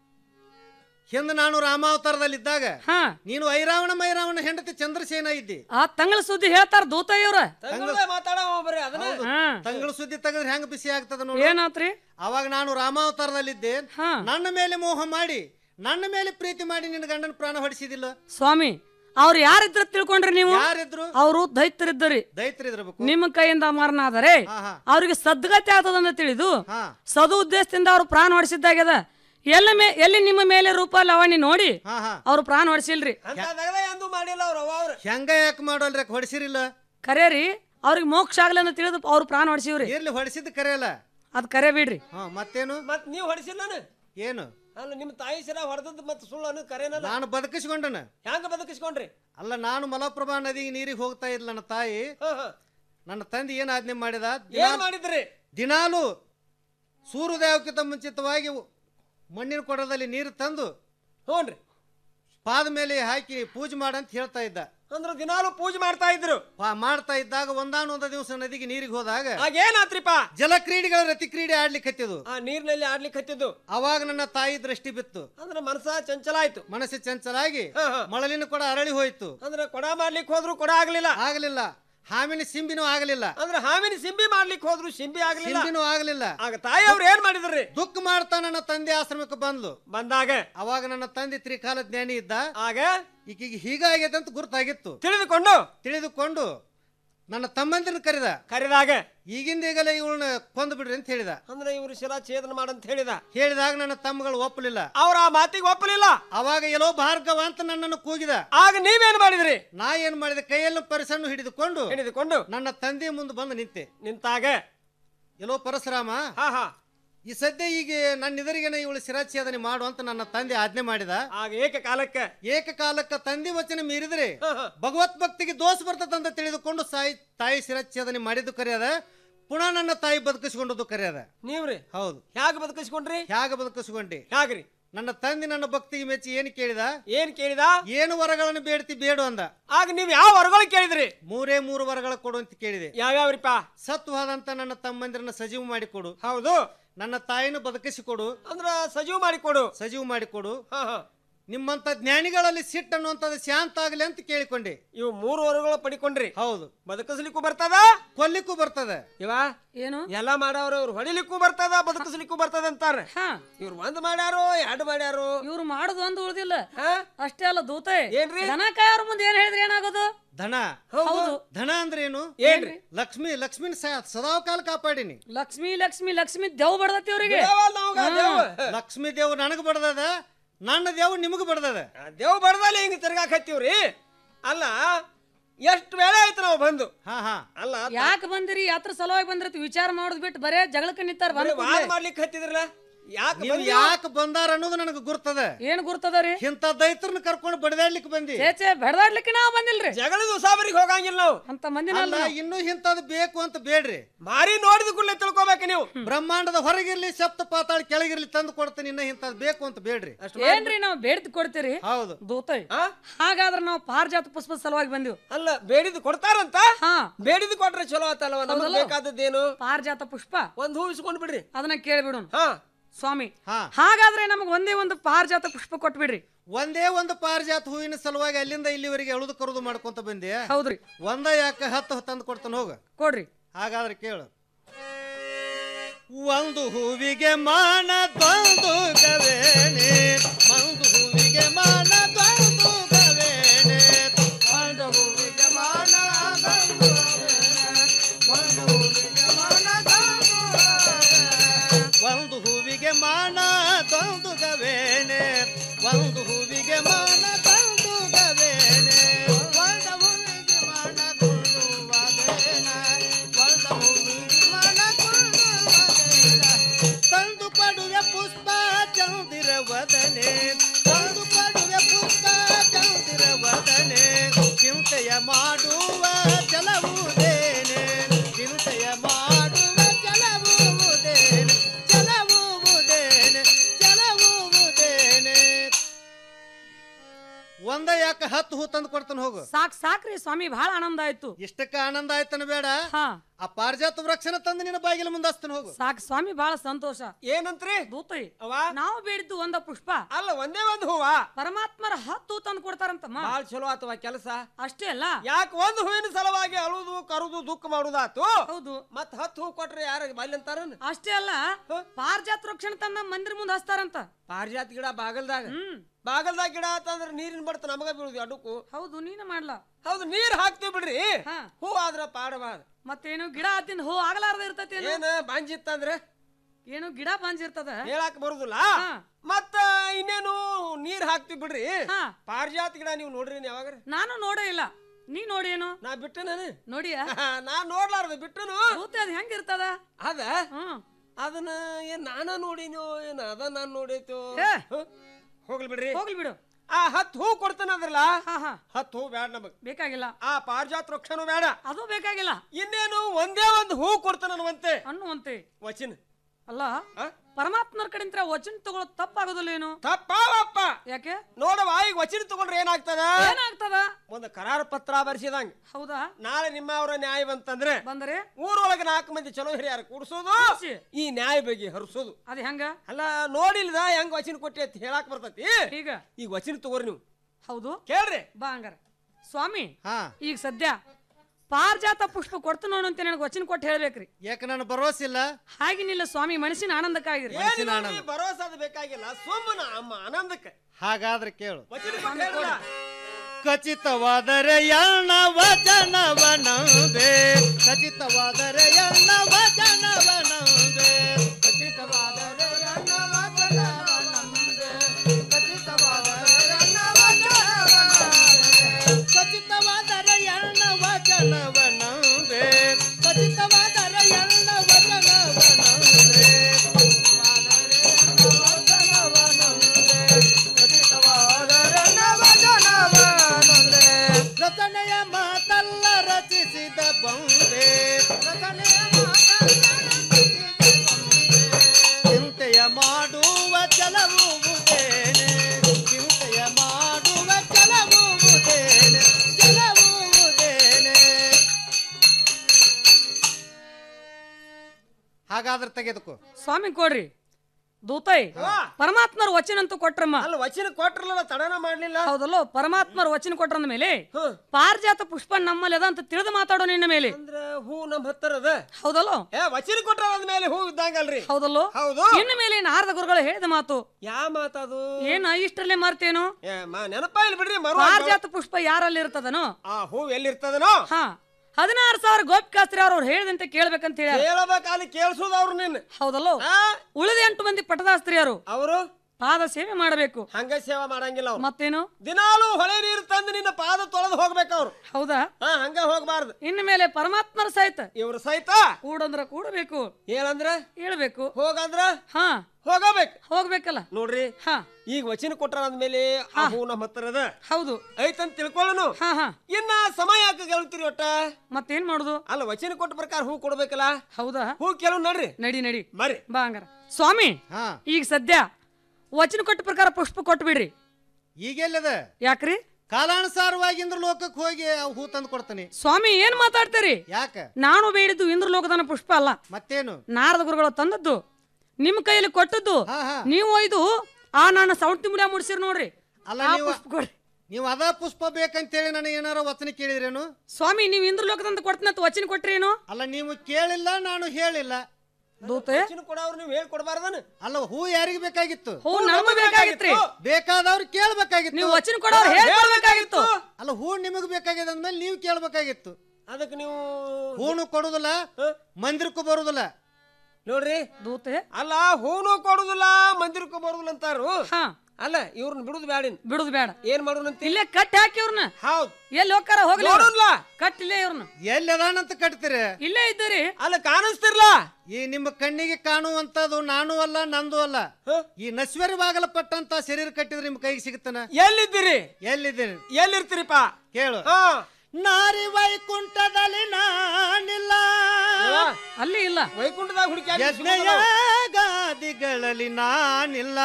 ಹಿಂದ ನಾನು ರಾಮಾವತಾರದಲ್ಲಿದ್ದಾಗ ಹಾ ನೀನು ಐರಾವಣ ಮೈರಾವಣ ಹೆಂಡತಿ ಚಂದ್ರಸೇನ ಇದ್ದಿ ಆ ತಂಗಳ ಸುದ್ದಿ ಹೇಳ್ತಾರ ದೂತ ಇವ್ರ ತಂಗಳೇ ಮಾತಾಡವ ಬರೀ ಅದನ್ನ ಹಾ ತಂಗಳ ಸುದ್ದಿ ತೆಗೆದ್ರೆ ಹೆಂಗ್ ಬಿಸಿ ಆಗ್ತದ ನೋಡು ಏನಾತ್ರಿ ಅವಾಗ ನಾನು ರಾಮಾವತಾರದಲ್ಲಿದ್ದೆ ಹಾ ನನ್ನ ಮೇಲೆ ಮೋಹ ಮಾಡಿ ನನ್ನ ಮೇಲೆ ಪ್ರೀತಿ ಮಾಡಿ ನಿನ್ನ ಗಂಡನ ಪ್ರಾಣ ಹೊಡಿಸಿದಿಲ್ಲ ಸ್ವಾಮಿ ಅವ್ರು ಯಾರಿದ್ರ ತಿಳ್ಕೊಂಡ್ರಿ ನೀವು ಯಾರಿದ್ರು ಅವರು ದೈತ್ಯರಿದ್ದರಿ ದೈತ್ರಿದ್ರಬೇಕು ನಿಮ್ಮ ಕೈಯಿಂದ ಮರಣಾದರೆ ಹಾ ಹಾ ಅವ್ರಿಗೆ ಸದ್ಗತಿ ಆಗ್ತದಂತ ತಿಳಿದು ಹಾ ಸದು ಉದ್ದೇಶದಿಂದ ಅವ್ರು ಪ್ರಾಣ ಹೊಡಿಸಿದ್ದಾಗ್ಯದ ಎಲ್ಲ ಮೇ ಎಲ್ಲಿ ನಿಮ್ಮ ಮೇಲೆ ರೂಪ ಲವಣಿ ನೋಡಿ ಹಾ ಹಾ ಅವ್ರು ಪ್ರಾಣ ಹೊಡಿಸಿಲ್ರಿ ಅಂತ ನಗದ ಎಂದೂ ಮಾಡಿಲ್ಲ ಅವ್ರ ಅವ ಅವ್ರ ಹೆಂಗ ಯಾಕೆ ಮಾಡೋಲ್ರಿ ಹೊಡಿಸಿರಿಲ್ಲ ಕರೇರಿ ಅವ್ರಿಗೆ ಮೋಕ್ಷ ಆಗ್ಲಿ ಅಂತ ತಿಳಿದು ಅವ್ರು ಪ್ರಾಣ ಹೊಡಿಸಿವ್ರಿ ಇರ್ಲಿ ಹೊಡಿಸಿದ್ ಕರೆಯಲ್ಲ ಅದ್ ಕರೆ ಬಿಡ್ರಿ ಹಾ ಮತ್ತೇನು ಮತ್ ನೀವ್ ಹೊಡಿಸಿಲ್ಲ ಏನು ಅಲ್ಲ ನಿಮ್ ತಾಯಿ ಸಿರ ಹೊಡೆದದ್ದು ಮತ್ತೆ ಸುಳ್ಳು ಅನ್ನೋದು ಕರೇನಲ್ಲ ನಾನು ಬದುಕಿಸ್ಕೊಂಡನ ಹ್ಯಾಂಗ ಬದುಕಿಸ್ಕೊಂಡ್ರಿ ಅಲ್ಲ ನಾನು ಮಲಪ್ರಭಾ ನದಿಗೆ ನೀರಿಗೆ ಹೋಗ್ತಾ ಇದ್ಲ ನನ್ನ ತಾಯಿ ಹಾ ಹಾ ನನ್ನ ತಂದೆ ಏನ್ ಆಜ್ಞೆ ಮಾಡಿದ ಏನ್ ದಿನಾ- ಮಾಡಿದ್ರಿ ದಿನಾಲು ಸೂರ್ಯೋದಯಕ್ಕಿಂತ ಮುಂಚಿತವಾಗಿ ಮಣ್ಣಿನ ಕೊಡದಲ್ಲಿ ನೀರು ತಂದು ಹ್ಞೂನ್ರಿ ಪಾದ ಮೇಲೆ ಹಾಕಿ ಪೂಜೆ ಮಾಡಂತ ಹೇಳ್ತಾ ಇದ್ದ ಅಂದ್ರ ದಿನಾಲು ಪೂಜೆ ಮಾಡ್ತಾ ಇದ್ರು ಪಾ- ಮಾಡ್ತಾ ಇದ್ದಾಗ ಒಂದಾನೊಂದ ದಿವಸ ನದಿಗೆ ನೀರಿಗೆ ಹೋದಾಗ ಆಗ ಏನಾತ್ರಿಪ್ಪ ಜಲಕ್ರೀಡೆಗಳ ರತಿ ಕ್ರೀಡೆ ಆಡ್ಲಿಕ್ಕೆ ಹತ್ತಿದು ಆ ನೀರಿನಲ್ಲಿ ಆಡ್ಲಿಕ್ಕೆ ಹತ್ತಿದ್ದು ಅವಾಗ ನನ್ನ ತಾಯಿ ದೃಷ್ಟಿ ಬಿತ್ತು ಅಂದ್ರ ಮನಸ ಚಂಚಲ ಆಯ್ತು ಮನಸ್ಸು ಚಂಚಲಾಗಿ ಹಾ, ಹಾ. ಮಳಲಿನ ಕೊಡ ಅರಳಿ ಹೋಯ್ತು ಅಂದ್ರ ಕೊಡ ಮಾಡ್ಲಿಕ್ಕೆ ಹೋದ್ರು ಕೊಡ ಆಗ್ಲಿಲ್ಲ ಆಗಲಿಲ್ಲ ಹಾವಿನ ಸಿಂಬಿನೂ ಆಗಲಿಲ್ಲ ಅಂದ್ರೆ ಹಾವಿನ ಸಿಂಬಿ ಮಾಡ್ಲಿಕ್ಕೆ ಹೋದ್ರು ಸಿಂಬಿ ಆಗ್ಲಿಲ್ಲ ಸಿಂಬಿನೂ ಆಗಲಿಲ್ಲ ಆಗ ತಾಯಿ ಅವ್ರು ಏನ್ ಮಾಡಿದ್ರಿ ದುಃಖ ಮಾಡ್ತಾ ನನ್ನ ತಂದೆ ಆಶ್ರಮಕ್ಕೆ ಬಂದ್ಲು ಬಂದಾಗ ಅವಾಗ ನನ್ನ ತಂದೆ ತ್ರಿಕಾಲ ಜ್ಞಾನಿ ಇದ್ದ ಆಗ ಈಕಿಗೆ ಹೀಗಾಗಿದೆ ಅಂತ ಗುರ್ತಾಗಿತ್ತು ತಿಳಿದುಕೊಂಡು ತಿಳಿದುಕೊಂಡು ನನ್ನ ತಮ್ಮಂದಿನ ಕರೆದ ಕರೆದಾಗ ಈಗಿಂದ ಈಗಲೇ ಇವಳನ್ನ ಕೊಂದು ಬಿಡ್ರಿ ಅಂತ ಹೇಳಿದ ಅಂದ್ರೆ ಇವರು ಶಿಲಾ ಛೇದನ ಮಾಡಂತ ಹೇಳಿದ ಹೇಳಿದಾಗ ನನ್ನ ತಮ್ಮಗಳು ಒಪ್ಪಲಿಲ್ಲ ಅವ್ರ ಆ ಮಾತಿಗೆ ಒಪ್ಪಲಿಲ್ಲ ಅವಾಗ ಎಲ್ಲೋ ಭಾರ್ಗವ ಅಂತ ನನ್ನನ್ನು ಕೂಗಿದ ಆಗ ನೀವೇನ್ ಮಾಡಿದ್ರಿ ನಾ ಏನ್ ಮಾಡಿದೆ ಕೈಯಲ್ಲಿ ಪರಿಸನ್ನು ಹಿಡಿದುಕೊಂಡು ಹಿಡಿದುಕೊಂಡು ನನ್ನ ತಂದೆ ಮುಂದೆ ಬಂದು ನಿಂತೆ ನಿಂತಾಗ ಎಲ್ಲೋ ಪರಶುರಾಮ ಹಾ ಹಾ ಈ ಸದ್ಯ ಈಗ ನನ್ನ ಎದುರಿಗೆನ ಇವಳು ಶಿರಾಚ್ಛೇದನೆ ಮಾಡು ಅಂತ ನನ್ನ ತಂದೆ ಆಜ್ಞೆ ಮಾಡಿದ ಆಗ ಏಕಕಾಲಕ್ಕೆ ಏಕಕಾಲಕ್ಕೆ ತಂದೆ ವಚನ ಮೀರಿದ್ರೆ ಭಗವತ್ ಭಕ್ತಿಗೆ ದೋಷ ಬರ್ತದಂತ ತಿಳಿದುಕೊಂಡು ಸಾಯಿ ತಾಯಿ ಶಿರಚ್ಛೇದನೆ ಮಾಡಿದ್ದು ಕರೆಯದ ಪುನಃ ನನ್ನ ತಾಯಿ ಬದುಕಿಸಿಕೊಂಡದ್ದು ಕರೆಯದ ನೀವ್ರಿ ಹೌದು ಹ್ಯಾಗ ಬದುಕಿಸ್ಕೊಂಡ್ರಿ ಹ್ಯಾಗ ಬದುಕಿಸಿಕೊಂಡಿ ಹ್ಯಾಗ್ರಿ ನನ್ನ ತಂದೆ ನನ್ನ ಭಕ್ತಿಗೆ ಮೆಚ್ಚಿ ಏನು ಕೇಳಿದ ಏನ್ ಕೇಳಿದ ಏನು ವರಗಳನ್ನು ಬೇಡ್ತಿ ಬೇಡು ಅಂದ ಆಗ ನೀವ್ ಯಾವ ವರಗಳು ಕೇಳಿದ್ರಿ ಮೂರೇ ಮೂರು ವರಗಳ ಕೊಡು ಅಂತ ಕೇಳಿದೆ ಯಾವ್ಯಾವ್ರಿಪ್ಪ ಸತ್ವಾದಂತ ನನ್ನ ತಮ್ಮಂದಿರನ್ನ ಸಜೀವ ಮಾಡಿಕೊಡು ಹೌದು ನನ್ನ ತಾಯಿನ ಬದುಕಿಸಿಕೊಡು ಅಂದ್ರ ಸಜೀವ್ ಮಾಡಿಕೊಡು ಸಜೀವ ಮಾಡಿಕೊಡು ಹಾ ಹಾ ನಿಮ್ಮಂತ ಜ್ಞಾನಿಗಳಲ್ಲಿ ಸಿಟ್ಟು ಅನ್ನುವಂಥದ್ದು ಶಾಂತ ಆಗಲಿ ಅಂತ ಕೇಳಿಕೊಂಡೆ ಇವು ಮೂರು ವರಗಳು ಪಡಿಕೊಂಡ್ರಿ ಹೌದು ಬದುಕಿಸ್ಲಿಕ್ಕೂ ಬರ್ತದ ಕೊಲ್ಲಿಕ್ಕೂ ಬರ್ತದೆ ಇವ ಏನು ಎಲ್ಲ ಮಾಡ್ಯಾವ್ರು ಇವ್ರು ಹೊಡಿಲಿಕ್ಕೂ ಬರ್ತದ ಬದುಕಿಸ್ಲಿಕ್ಕೂ ಬರ್ತದ ಅಂತಾರ ಹಾ ಇವ್ರು ಒಂದ್ ಮಾಡ್ಯಾರು ಎರಡು ಮಾಡ್ಯಾರು ಇವ್ರು ಮಾಡೋದು ಒಂದು ಉಳ್ದಿಲ್ಲ ಹಾ? ಅಷ್ಟೇ ಅಲ್ಲ ದೂತೆ ಏನ್ರಿ? ದನ ಕಾಯೋರ್ ಮುಂದೆ ಏನ್ ಹೇಳಿದ್ರೆ ಏನಾಗೋದು ಧನ ಹೌದು ಧನ ಅಂದ್ರೆ ಏನು ಏನ್ರಿ ಲಕ್ಷ್ಮಿ ಲಕ್ಷ್ಮಿನ ಸ- ಸದಾ ಕಾಲ ಕಾಪಾಡಿನಿ ಲಕ್ಷ್ಮಿ ಲಕ್ಷ್ಮಿ ಲಕ್ಷ್ಮಿ ದೇವ್ ಬಡದತಿ ಅವ್ರಿಗೆ ದೇವಲ್ಲ ನಮ್ಗ ದೇವ್. ಲಕ್ಷ್ಮಿ ದೇವ್ ನನಗ್ ಬಡ್ದದ ನನ್ನ ದೇವ್ ನಿಮಗ್ ಬಡ್ದದ ಆ ದೇವ್ ಬಡದಲ್ಲಿ ಹಿಂಗ್ ತಿರ್ಗಾಕತ್ತೀವ್ರಿ ಅಲ್ಲ ಎಷ್ಟು ವೇಳೆ ಆಯ್ತು ನಾವು ಬಂದು ಹಾ ಹಾ ಅಲ್ಲ ಯಾಕೆ ಬಂದಿರಿ ಯಾತ್ರ ಸಲುವಾಗಿ ಬಂದಿರತಿ ವಿಚಾರ ಮಾಡೋದ್ ಬಿಟ್ಟು ಬರೇ ಜಗಳಕ್ಕೆ ನಿಂತಾರ ಬರೀ ವಾದ ಮಾಡ್ಲಿಕ್ಕೆ ಹತ್ತಿದ್ರಲ್ಲ ಯಾಕೆ ನೀವು ಯಾಕೆ ಬಂದಾರ ಅನ್ನೋದು ನನಗೆ ಗುರ್ತದ ಏನ್ ಗುರ್ತದರಿ ಇಂಥ ದೈತ್ರನ್ನ ಕರ್ಕೊಂಡು ಬಡದಾಡ್ಲಿಕ್ಕೆ ಬಂದಿ ಚೇಚೆ ಬೆಡದಾಡ್ಲಿಕ್ಕೆ ನಾವ್ ಬಂದಿಲ್ರಿ ಜಗಳದ ಉಸಾಬರಿಗೆ ಹೋಗಂಗಿಲ್ಲ ನಾವು ಅಂತ ಮಂದಿನ ಅಲ್ಲ ಇನ್ನೂ ಇಂಥದ್ದು ಬೇಕು ಅಂತ ಬೇಡ್ರಿ ಮಾರಿ ನೋಡಿದ ಕೂಡಲೇ ತಿಳ್ಕೊಬೇಕು ನೀವು ಬ್ರಹ್ಮಾಂಡದ ಹೊರಗಿರ್ಲಿ ಸಪ್ತ ಪಾತಾಳ ಕೆಳಗಿರ್ಲಿ ತಂದು ಕೊಡ್ತೀನಿ ಇನ್ನ ಇಂಥದ್ದು ಬೇಕು ಅಂತ ಬೇಡ್ರಿ ಏನ್ರಿ ನಾವು ಬೇಡ್ದು ಕೊಡ್ತೀರಿ ಹೌದು ದೂತೈ ಹಾಗಾದ್ರೆ ನಾವು ಪಾರಿಜಾತ ಪುಷ್ಪ ಸಲುವಾಗಿ ಬಂದಿವ್ ಅಲ್ಲ ಬೇಡಿದ್ ಕೊಡ್ತಾರಂತ ಹಾ ಬೇಡಿದ್ ಕೊಟ್ರೆ ಚಲೋ ಆತಲ್ವ ನಮಗೆ ಹೌದಲ್ಲ? ಬೇಕಾದದ್ದೇನು ಪಾರಿಜಾತ ಪುಷ್ಪ ಒಂದ್ ಹೂ ಇಸ್ಕೊಂಡ್ ಬಿಡ್ರಿ ಅದನ್ನ ಕೇಳ್ಬಿಡೋಣ ಹಾ ಸ್ವಾಮಿ ಹಾ ಹಾಗಾದ್ರೆ ನಮಗ್ ಒಂದೇ ಒಂದು ಪಾರಿಜಾತ ಪುಷ್ಪ ಕೊಟ್ಬಿಡ್ರಿ ಒಂದೇ ಒಂದು ಪಾರಿಜಾತ ಹೂವಿನ ಸಲುವಾಗಿ ಅಲ್ಲಿಂದ ಇಲ್ಲಿವರೆಗೆ ಎಳುದು ಕರುದು ಮಾಡ್ಕೊಂತ ಬಂದೆ ಹೌದ್ರಿ ಒಂದ ಯಾಕೆ ಹತ್ತು ತಂದು ಕೊಡ್ತಾನೆ ಹೋಗ ಕೊಡ್ರಿ ಹಾಗಾದ್ರೆ ಕೇಳು ಒಂದು ಹೂವಿಗೆ ಮಾನ ದ್ವಂದು ಗವೇನೆ ಒಂದು ಹೂವಿಗೆ ಮಾನ ದ್ವಂದು ಗವೇನೆ ಒಂದು ಹೂವಿಗೆ ಮಾನ ದ್ವಂದು ಒಂದು ಹೂವಿಗೆ ಮಾನ ಒಂದು ಹೂವಿಗೆ ಮಾನ ದ್ವಂದು ಗವೇನೆ ಒಂದು ಹೂವಿಗೆ ಮಾನ ದ್ವಂದು ಗವೇನೆ ಒಂದು ಹೂವಿಗೆ ಮಾನ ದ್ವಂದುವದೇನ ಒಂದು ಹೂವಿಗೆ ಮಾನ ದ್ವಂದುವದೇನ ತಂದು ಪಡುವೆ ಪುಷ್ಪ ಚಂದಿರ ವದನೆ ತಂದು ಪಡುವೆ ಪುಷ್ಪ ಚಂದಿರ ವದನೆ ಚಿಂತೆಯ ಮಾಡುವ ಚಲವುದೇನೆ ಚಿಂತೆಯ ಮಾಡುವ ಚಲವುದೇನೆ ಚಲವುದೇನೆ ಚಲವುದೇನೆ ಒಂದ ಯಾಕೆ ಹತ್ತು ಹೂ ತಂದು ಕೊಡ್ತಾನೆ ಹೋಗು ಸಾಕ್ ಸಾಕ್ರಿ ಸ್ವಾಮಿ ಬಹಳ ಆನಂದ ಆಯ್ತು ಇಷ್ಟಕ್ಕ ಆನಂದ ಆಯ್ತನ ಬೇಡ ಹಾ ಆ ಪಾರಿಜಾತ ವೃಕ್ಷನ ತಂದು ನಿನ್ನ ಬಾಗಿಲ ಮುಂದೆ ಹಚ್ತಾನೆ ಹೋಗು ಸಾಕ್ ಸ್ವಾಮಿ ಬಹಳ ಸಂತೋಷ ಏನಂತ್ರಿ ದೂತೈ ಅವ ನಾವು ಬೇಡಿದ್ದು ಒಂದ ಪುಷ್ಪ ಅಲ್ಲ ಒಂದೇ ಒಂದು ಹೂವ ಪರಮಾತ್ಮರ ಹತ್ತು ತಂದು ಕೊಡ್ತಾರಂತಮ್ಮ ಬಾಳ್ ಚಲೋ ಆತವ ಕೆಲಸ ಅಷ್ಟೇ ಅಲ್ಲ ಯಾಕೆ ಒಂದು ಹೂವಿನ ಸಲುವಾಗಿ ಅಳುದು ಕರುದು ದುಃಖ ಮಾಡುದಾತು ಹೌದು ಮತ್ ಹತ್ತು ಹೂ ಕೊಟ್ರೆ ಯಾರ ಅಲ್ಲಿ ಅಂತಾರ ಅಷ್ಟೇ ಅಲ್ಲ ಪಾರಿಜಾತ ರಕ್ಷಣ ತಂದ ಮಂದಿರ ಮುಂದೆ ಹಚ್ತಾರಂತ ಪಾರಿಜಾತ ಗಿಡ ಬಾಗಲ್ದಾಗ ಹ್ಮ್ ಬಾಗಲ್ದಾಗ ಗಿಡ ಆತಂದ್ರ ನೀರಿನ ಬಡ್ತ ನಮಗ ಬೀಳುದು ಅಡ್ಡಕ್ಕೂ ಹೌದು ನೀನ ಮಾಡ್ಲಾ ಹೌದು ನೀರ್ ಹಾಕ್ತಿವಿ ಬಿಡ್ರಿ ಹಾ. ಹೂ ಆದ್ರ ಪಾಡಬಾರ ಮತ್ತೇನು ಗಿಡ ಆತಿಂದ ಹೋ ಆಗಲಾರ್ದ ಇರ್ತತಿ ಏನು ಏನ ಬಾಂಜಿತ್ತಂದ್ರ ಏನು ಗಿಡ ಬಾಂಜಿರ್ತದ ಹೇಳಾಕ ಬರುದಿಲ್ಲ ಹಾ. ಮತ್ತ ಇನ್ನೇನು ನೀರ್ ಹಾಕ್ತಿವಿ ಬಿಡ್ರಿ ಹಾ. ಪಾರಿಜಾತ ಗಿಡ ನೀವು ನೋಡ್ರಿ ಯಾವಾಗ ನಾನು ನೋಡೇ ಇಲ್ಲ ನೀ ನೋಡೇನು ನಾ ಬಿಟ್ಟೆ ನಾನು ನೋಡಿಯ ನಾ ನೋಡ್ಲಾರ್ದು ಬಿಟ್ಟನು ಭೂತ ಅದ್ ಹೆಂಗಿರ್ತದ ಅದ ಹ್ಮ್ ಅದನ್ನ ಏನ್ ನಾನ ನೋಡಿನೋ ಏನ್ ಅದ ನಾನ್ ನೋಡೈತೋ ಏ. ಹ? ಹೋಗ್ಲಿ ಬಿಡ್ರಿ ಹೋಗ್ಲಿ ಬಿಡು ಆ ಹತ್ತು ಹೂ ಕೊಡ್ತಾನದ್ರಲ್ಲ ಹಾ ಹಾ ಹತ್ತು ಹೂ ಬೇಡ ನಮಗ್ ಬೇಕಾಗಿಲ್ಲ ಆ ಪಾರಿಜಾತ ವೃಕ್ಷನೂ ಬೇಡ ಅದು ಬೇಕಾಗಿಲ್ಲ ಇನ್ನೇನು ಒಂದೇ ಒಂದು ಹೂ ಕೊಡ್ತಾನನ್ವಂತೆ ಅನ್ನುವಂತೆ ವಚನ ಅಲ್ಲ ಆ? ಪರಮಾತ್ಮರ ಕಡೆಯಿಂದ ವಚನ ತಗೊಳ್ಳೋದು ತಪ್ಪಾಗೋದಿಲ್ಲ ಏನು ತಪ್ಪಾವಪ್ಪ ಯಾಕೆ ನೋಡವ ಈಗ ವಚನ ತಗೊಂಡ್ರೆ ಏನಾಗ್ತದ ಏನಾಗ್ತದ ಒಂದು ಕರಾರ ಪತ್ರ ಬರ್ಸಿದಂಗ ಹೌದಾ ನಾಳೆ ನಿಮ್ಮ ಅವರ ನ್ಯಾಯ ಬಂತಂದ್ರೆ ಬಂದರೆ ಊರೊಳಗೆ ನಾಲ್ಕು ಮಂದಿ ಚಲೋ ಹಿರಿಯರು ಕೂಡ್ಸೋದು ಕೂಡ್ಸಿ. ಈ ನ್ಯಾಯ ಬಗ್ಗೆ ಹರಿಸೋದು ಅದ್ ಹೆಂಗ ಅಲ್ಲ ನೋಡಿಲ್ದ ಹೆಂಗ್ ವಚನ ಕೊಟ್ಟಿ ಅಂತ ಹೇಳಾಕ್ ಬರ್ತೈತಿ ಈಗ ಈಗ ವಚನ ತಗೋರಿ ನೀವು ಹೌದು ಕೇಳ್ರಿ ಬಾ ಹಂಗಾರ ಸ್ವಾಮಿ ಹಾ ಈಗ ಸದ್ಯ ಪಾರ್ಜಾತ ಪುಷ್ಪ ಕೊಡ್ತು ನೋಡು ಅಂತ ನನಗೆ ವಚನ ಕೊಟ್ಟು ಹೇಳ್ಬೇಕ್ರಿ ಯಾಕೆ ನನ್ನ ಭರವಸೆ ಇಲ್ಲ ಹಾಗೇನಿಲ್ಲ ಸ್ವಾಮಿ ಮನಸ್ಸಿನ ಆನಂದಕ್ಕಾಗಿರಿ ಮನಸ್ಸಿನ ಆನಂದ. ಭರವಸೆ ಅದು ಬೇಕಾಗಿಲ್ಲ ಸುಮ್ಮನ ಅಮ್ಮ ಆನಂದಕ್ಕೆ ಹಾಗಾದ್ರೆ ಕೇಳು ವಚನ ಕೊಟ್ಟು ಹೇಳ್ರಲ್ಲ. ಖಚಿತವಾದರೆ ಎಣ್ಣ ವಚನವನಂಬೆ ಖಚಿತವಾದರೆ ಎಣ್ಣ ವಚನವನಂಬೆ ಖಚಿತವಾದರೆ ಎಣ್ಣ ವಚನವನಂಬೆ ಖಚಿತವಾದರೆ ಎಣ್ಣ ವಚನವನಂಬೆ ಖಚಿತವಾದರೆ ಎಣ್ಣ ವಚನವನಂಬೆ ಖಚಿತವಾದರೆ ಎಣ್ಣ ವಚನವನಂಬೆ ರಚನೆಯ ಮಾತಲ್ಲ ರಚಿಸಿದ ಬಂದೆ ರಚನೆಯ ಚಿಂತೆಯ ಮಾಡುವ ಚಲವುವುದೇನೆ ಚಿಂತೆಯ ಮಾಡುವ ಚಲವುವುದೇನೆ ಚಲವುವುದೇನೆ ಹಾಗಾದ್ರೆ ತೆಗೆದುಕೋ ಸ್ವಾಮಿ ಕೊಡ್ರಿ ದೂತೈ ಪರಮಾತ್ಮರ ವಚನ ಅಂತೂ ಕೊಟ್ರಮ್ಮ ಅಲ್ಲ ವಚನ ಕೊಟ್ರಲ್ಲ ತಡನ ಮಾಡ್ಲಿಲ್ಲ ಹೌದಲ್ಲೋ ಪರಮಾತ್ಮರ ವಚನ ಕೊಟ್ರಂದ ಮೇಲೆ ಪಾರಿಜಾತ ಪುಷ್ಪ ನಮ್ಮಲ್ಲಿ ಅದ ಅಂತ ತಿಳಿದು ಮಾತಾಡೋ ನಿನ್ನ ಮೇಲೆ ಅಂದ್ರ ಹೂ ನಮ್ ಹತ್ತರ ಅದ ಹೌದಲ್ಲೋ ಏ ವಚನ ಕೊಟ್ರ ಮೇಲೆ ಹೂ ಇದ್ದಂಗಲ್ರಿ ಹೌದಲ್ಲೋ ಹೌದು ಇನ್ನು ಮೇಲೆ ನಾರದ ಗುರುಗಳು ಹೇಳಿದ ಮಾತು ಯಾ ಮಾತದು ಏನು ಇಷ್ಟರಲ್ಲೇ ಮರ್ತೇನು ಏ ಮಾ ನೆನಪ ಇಲ್ಲ ಬಿಡ್ರಿ ಮರು ಪಾರಿಜಾತ ಪುಷ್ಪ ಯಾರಲ್ಲಿ ಇರ್ತದನೋ ಆ ಹೂ ಎಲ್ಲಿರ್ತದನೋ ಹಾ ಹದಿನಾರು ಸಾವಿರ ಗೋಪಿಕಾಸ್ತ್ರಿ ಅವ್ರು ಹೇಳಿದಂತೆ ಕೇಳ್ಬೇಕಂತ ಹೇಳಿ ಕೇಳಬೇಕಾಲಿ ಕೇಳಿಸೋದು ಅವ್ರು ನಿನ್ನ ಹೌದಲ್ಲೋ ಉಳಿದ ಎಂಟು ಮಂದಿ ಪಟದಾಸ್ತ್ರಿಯರು ಅವರು ಪಾದ ಸೇವೆ ಮಾಡಬೇಕು ಹಂಗ ಸೇವಾ ಮಾಡಂಗಿಲ್ಲ ಅವ್ರು ಮತ್ತೇನು ದಿನಾಲು ಹೊಳೆ ನೀರು ತಂದು ನಿನ್ನ ಪಾದ ತೊಳೆದು ಹೋಗ್ಬೇಕು ಅವ್ರು ಹೌದಾ ಹಾ ಹಂಗ ಹೋಗ್ಬಾರ್ದು ಇನ್ನು ಮೇಲೆ ಪರಮಾತ್ಮರ ಸಹಿತ ಇವ್ರ ಸಹಿತ ಕೂಡಂದ್ರ ಕೂಡಬೇಕು ಏನಂದ್ರ ಹೇಳ್ಬೇಕು ಹೋಗಂದ್ರ ಹಾ ಹೋಗಬೇಕು ಹೋಗ್ಬೇಕಲ್ಲ ನೋಡ್ರಿ ಹಾ ಈಗ ವಚನ ಕೊಟ್ರ ಅಂದ್ಮೇಲೆ ಆ ಹೂ ನಮ್ಮ ಹತ್ರ ಅದ ಹೌದು ಐತಂತ ತಿಳ್ಕೊಳ್ಳೋನು ಹಾ ಹಾ ಇನ್ನ ಸಮಯ ಯಾಕೆ ಗೆಲ್ತೀರಿ ಒಟ್ಟ ಮತ್ತೇನ್ ಮಾಡುದು ಅಲ್ಲ ವಚನ ಕೊಟ್ಟ ಪ್ರಕಾರ ಹೂ ಕೊಡ್ಬೇಕಲ್ಲ ಹೌದಾ ಹೂ ಕೆಲವು ನಡ್ರಿ ನಡಿ ನಡಿ ಬರ್ರಿ ಬಾ ಹಂಗಾರ ಸ್ವಾಮಿ ಹಾ ಈಗ ಸದ್ಯ ವಚನ ಕೊಟ್ಟ ಪ್ರಕಾರ ಪುಷ್ಪ ಕೊಟ್ಟು ಬಿಡ್ರಿ ಈಗೆಲ್ಲದ ಯಾಕ್ರಿ ಕಾಲಾನುಸಾರವಾಗಿ ಇಂದ್ರ ಲೋಕಕ್ಕೆ ಹೋಗಿ ಆ ಹೂ ತಂದು ಕೊಡ್ತಾನೆ ಸ್ವಾಮಿ ಏನ್ ಮಾತಾಡ್ತೀರಿ ಯಾಕ ನಾನು ಬೇಡಿದ್ದು ಇಂದ್ರಲೋಕದನ ಪುಷ್ಪ ಅಲ್ಲ ಮತ್ತೇನು ನಾರದ ಗುರುಗಳು ತಂದದ್ದು ನಿಮ್ ಕೈಯಲ್ಲಿ ಕೊಟ್ಟದ್ದು ನೀವು ಒಯ್ದು ಆ ನನ್ನ ಸೌಂಟಿ ಮುಡಿಯ ಮುಡಿಸಿರ್ ನೋಡ್ರಿ ಅಲ್ಲ ಆ ನೀವು ಪುಷ್ಪ ಕೊಡ್ರಿ ನೀವು ಅದ ಪುಷ್ಪ ಬೇಕಂತೇಳಿ ನನಗೆ ಏನಾರ ವಚನ ಕೇಳಿದ್ರೇನು ಸ್ವಾಮಿ ನೀವು ಇಂದ್ರಲೋಕದಂತ ಕೊಡ್ತನಂತ ವಚನ ಕೊಟ್ರೇನು ಅಲ್ಲ ನೀವು ಕೇಳಿಲ್ಲ ನಾನು ಹೇಳಿಲ್ಲ ದೂತೆ ವಚನ ಕೊಡವ್ರು ನೀವು ಹೇಳ್ ಕೊಡ್ಬಾರ್ದನ ಅಲ್ಲ ಹೂ ಯಾರಿಗೆ ಬೇಕಾಗಿತ್ತು ಹೂ ನಮಗ್ ಬೇಕಾಗಿತ್ರಿ ಬೇಕಾದವ್ರು ಕೇಳ್ಬೇಕಾಗಿತ್ತು ನೀವು ವಚನ ಕೊಡೋರು ಹೇಳ್ಕೊಡ್ಬೇಕಾಗಿತ್ತು ಅಲ್ಲ ಹೂ ನಿಮಗ್ ಬೇಕಾಗಿದೆ ಅಂದ್ಮೇಲೆ ನೀವು ಕೇಳ್ಬೇಕಾಗಿತ್ತು ಅದಕ್ಕೆ ನೀವು ಹೂನು ಕೊಡುದಿಲ್ಲ ಮಂದಿರಕ್ಕೂ ಬರುದಿಲ್ಲ ನೋಡ್ರಿ ದೂತೆ ಅಲ್ಲ ಹೂನು ಕೊಡುದಿಲ್ಲ ಮಂದಿರಕ್ಕೂ ಬರುದಿಲ್ಲ ಅಂತಾರು ಹಾ ಅಲ್ಲ ಇವ್ರನ್ನ ಬಿಡುದು ಬ್ಯಾಡಿನ್ ಬಿಡುದು ಬೇಡ ಏನ್ ಮಾಡೋಣಂತ ಇಲ್ಲೇ ಕಟ್ಟಿ ಹಾಕಿ ಇವ್ರನ್ನ ಹೌದ್ ಎಲ್ಲಿ ಹೋಗ್ತಾರ ಹೋಗ್ಲಿ ಅವ್ರು. ನೋಡೋನ್ಲ ಕಟ್ಟಿಲ್ಲೇ ಇವ್ರನ್ನ ಎಲ್ಲಿ ಅದಾನಂತ ಕಟ್ತೀರಿ ಇಲ್ಲೇ ಇದ್ದೀರಿ ಅಲ್ಲ ಕಾಣಿಸ್ತಿರ್ಲ ಈ ನಿಮ್ಮ ಕಣ್ಣಿಗೆ ಕಾಣುವಂತದ್ದು ನಾನು ಅಲ್ಲ ನಂದು ಅಲ್ಲ ಈ ನಶ್ವರಿ ಬಾಗಲಪಟ್ಟಂತ ಶರೀರ ಕಟ್ಟಿದ್ರೆ ನಿಮ್ ಕೈಗೆ ಸಿಗುತ್ತಾನ ಎಲ್ಲಿದ್ದೀರಿ ಎಲ್ಲಿದ್ದೀರಿ ಎಲ್ಲಿರ್ತೀರಿಪ್ಪ ಕೇಳು ಹಾ ನಾರಿ ವೈಕುಂಠದಲ್ಲಿ ನಾನಿಲ್ಲ ಅಲ್ಲಿ ಇಲ್ಲ ವೈಕುಂಠದಾಗ ಹುಡುಕಿ ಯಜ್ಞಯಾಗಾದಿಗಳಲ್ಲಿ ನಾನಿಲ್ಲ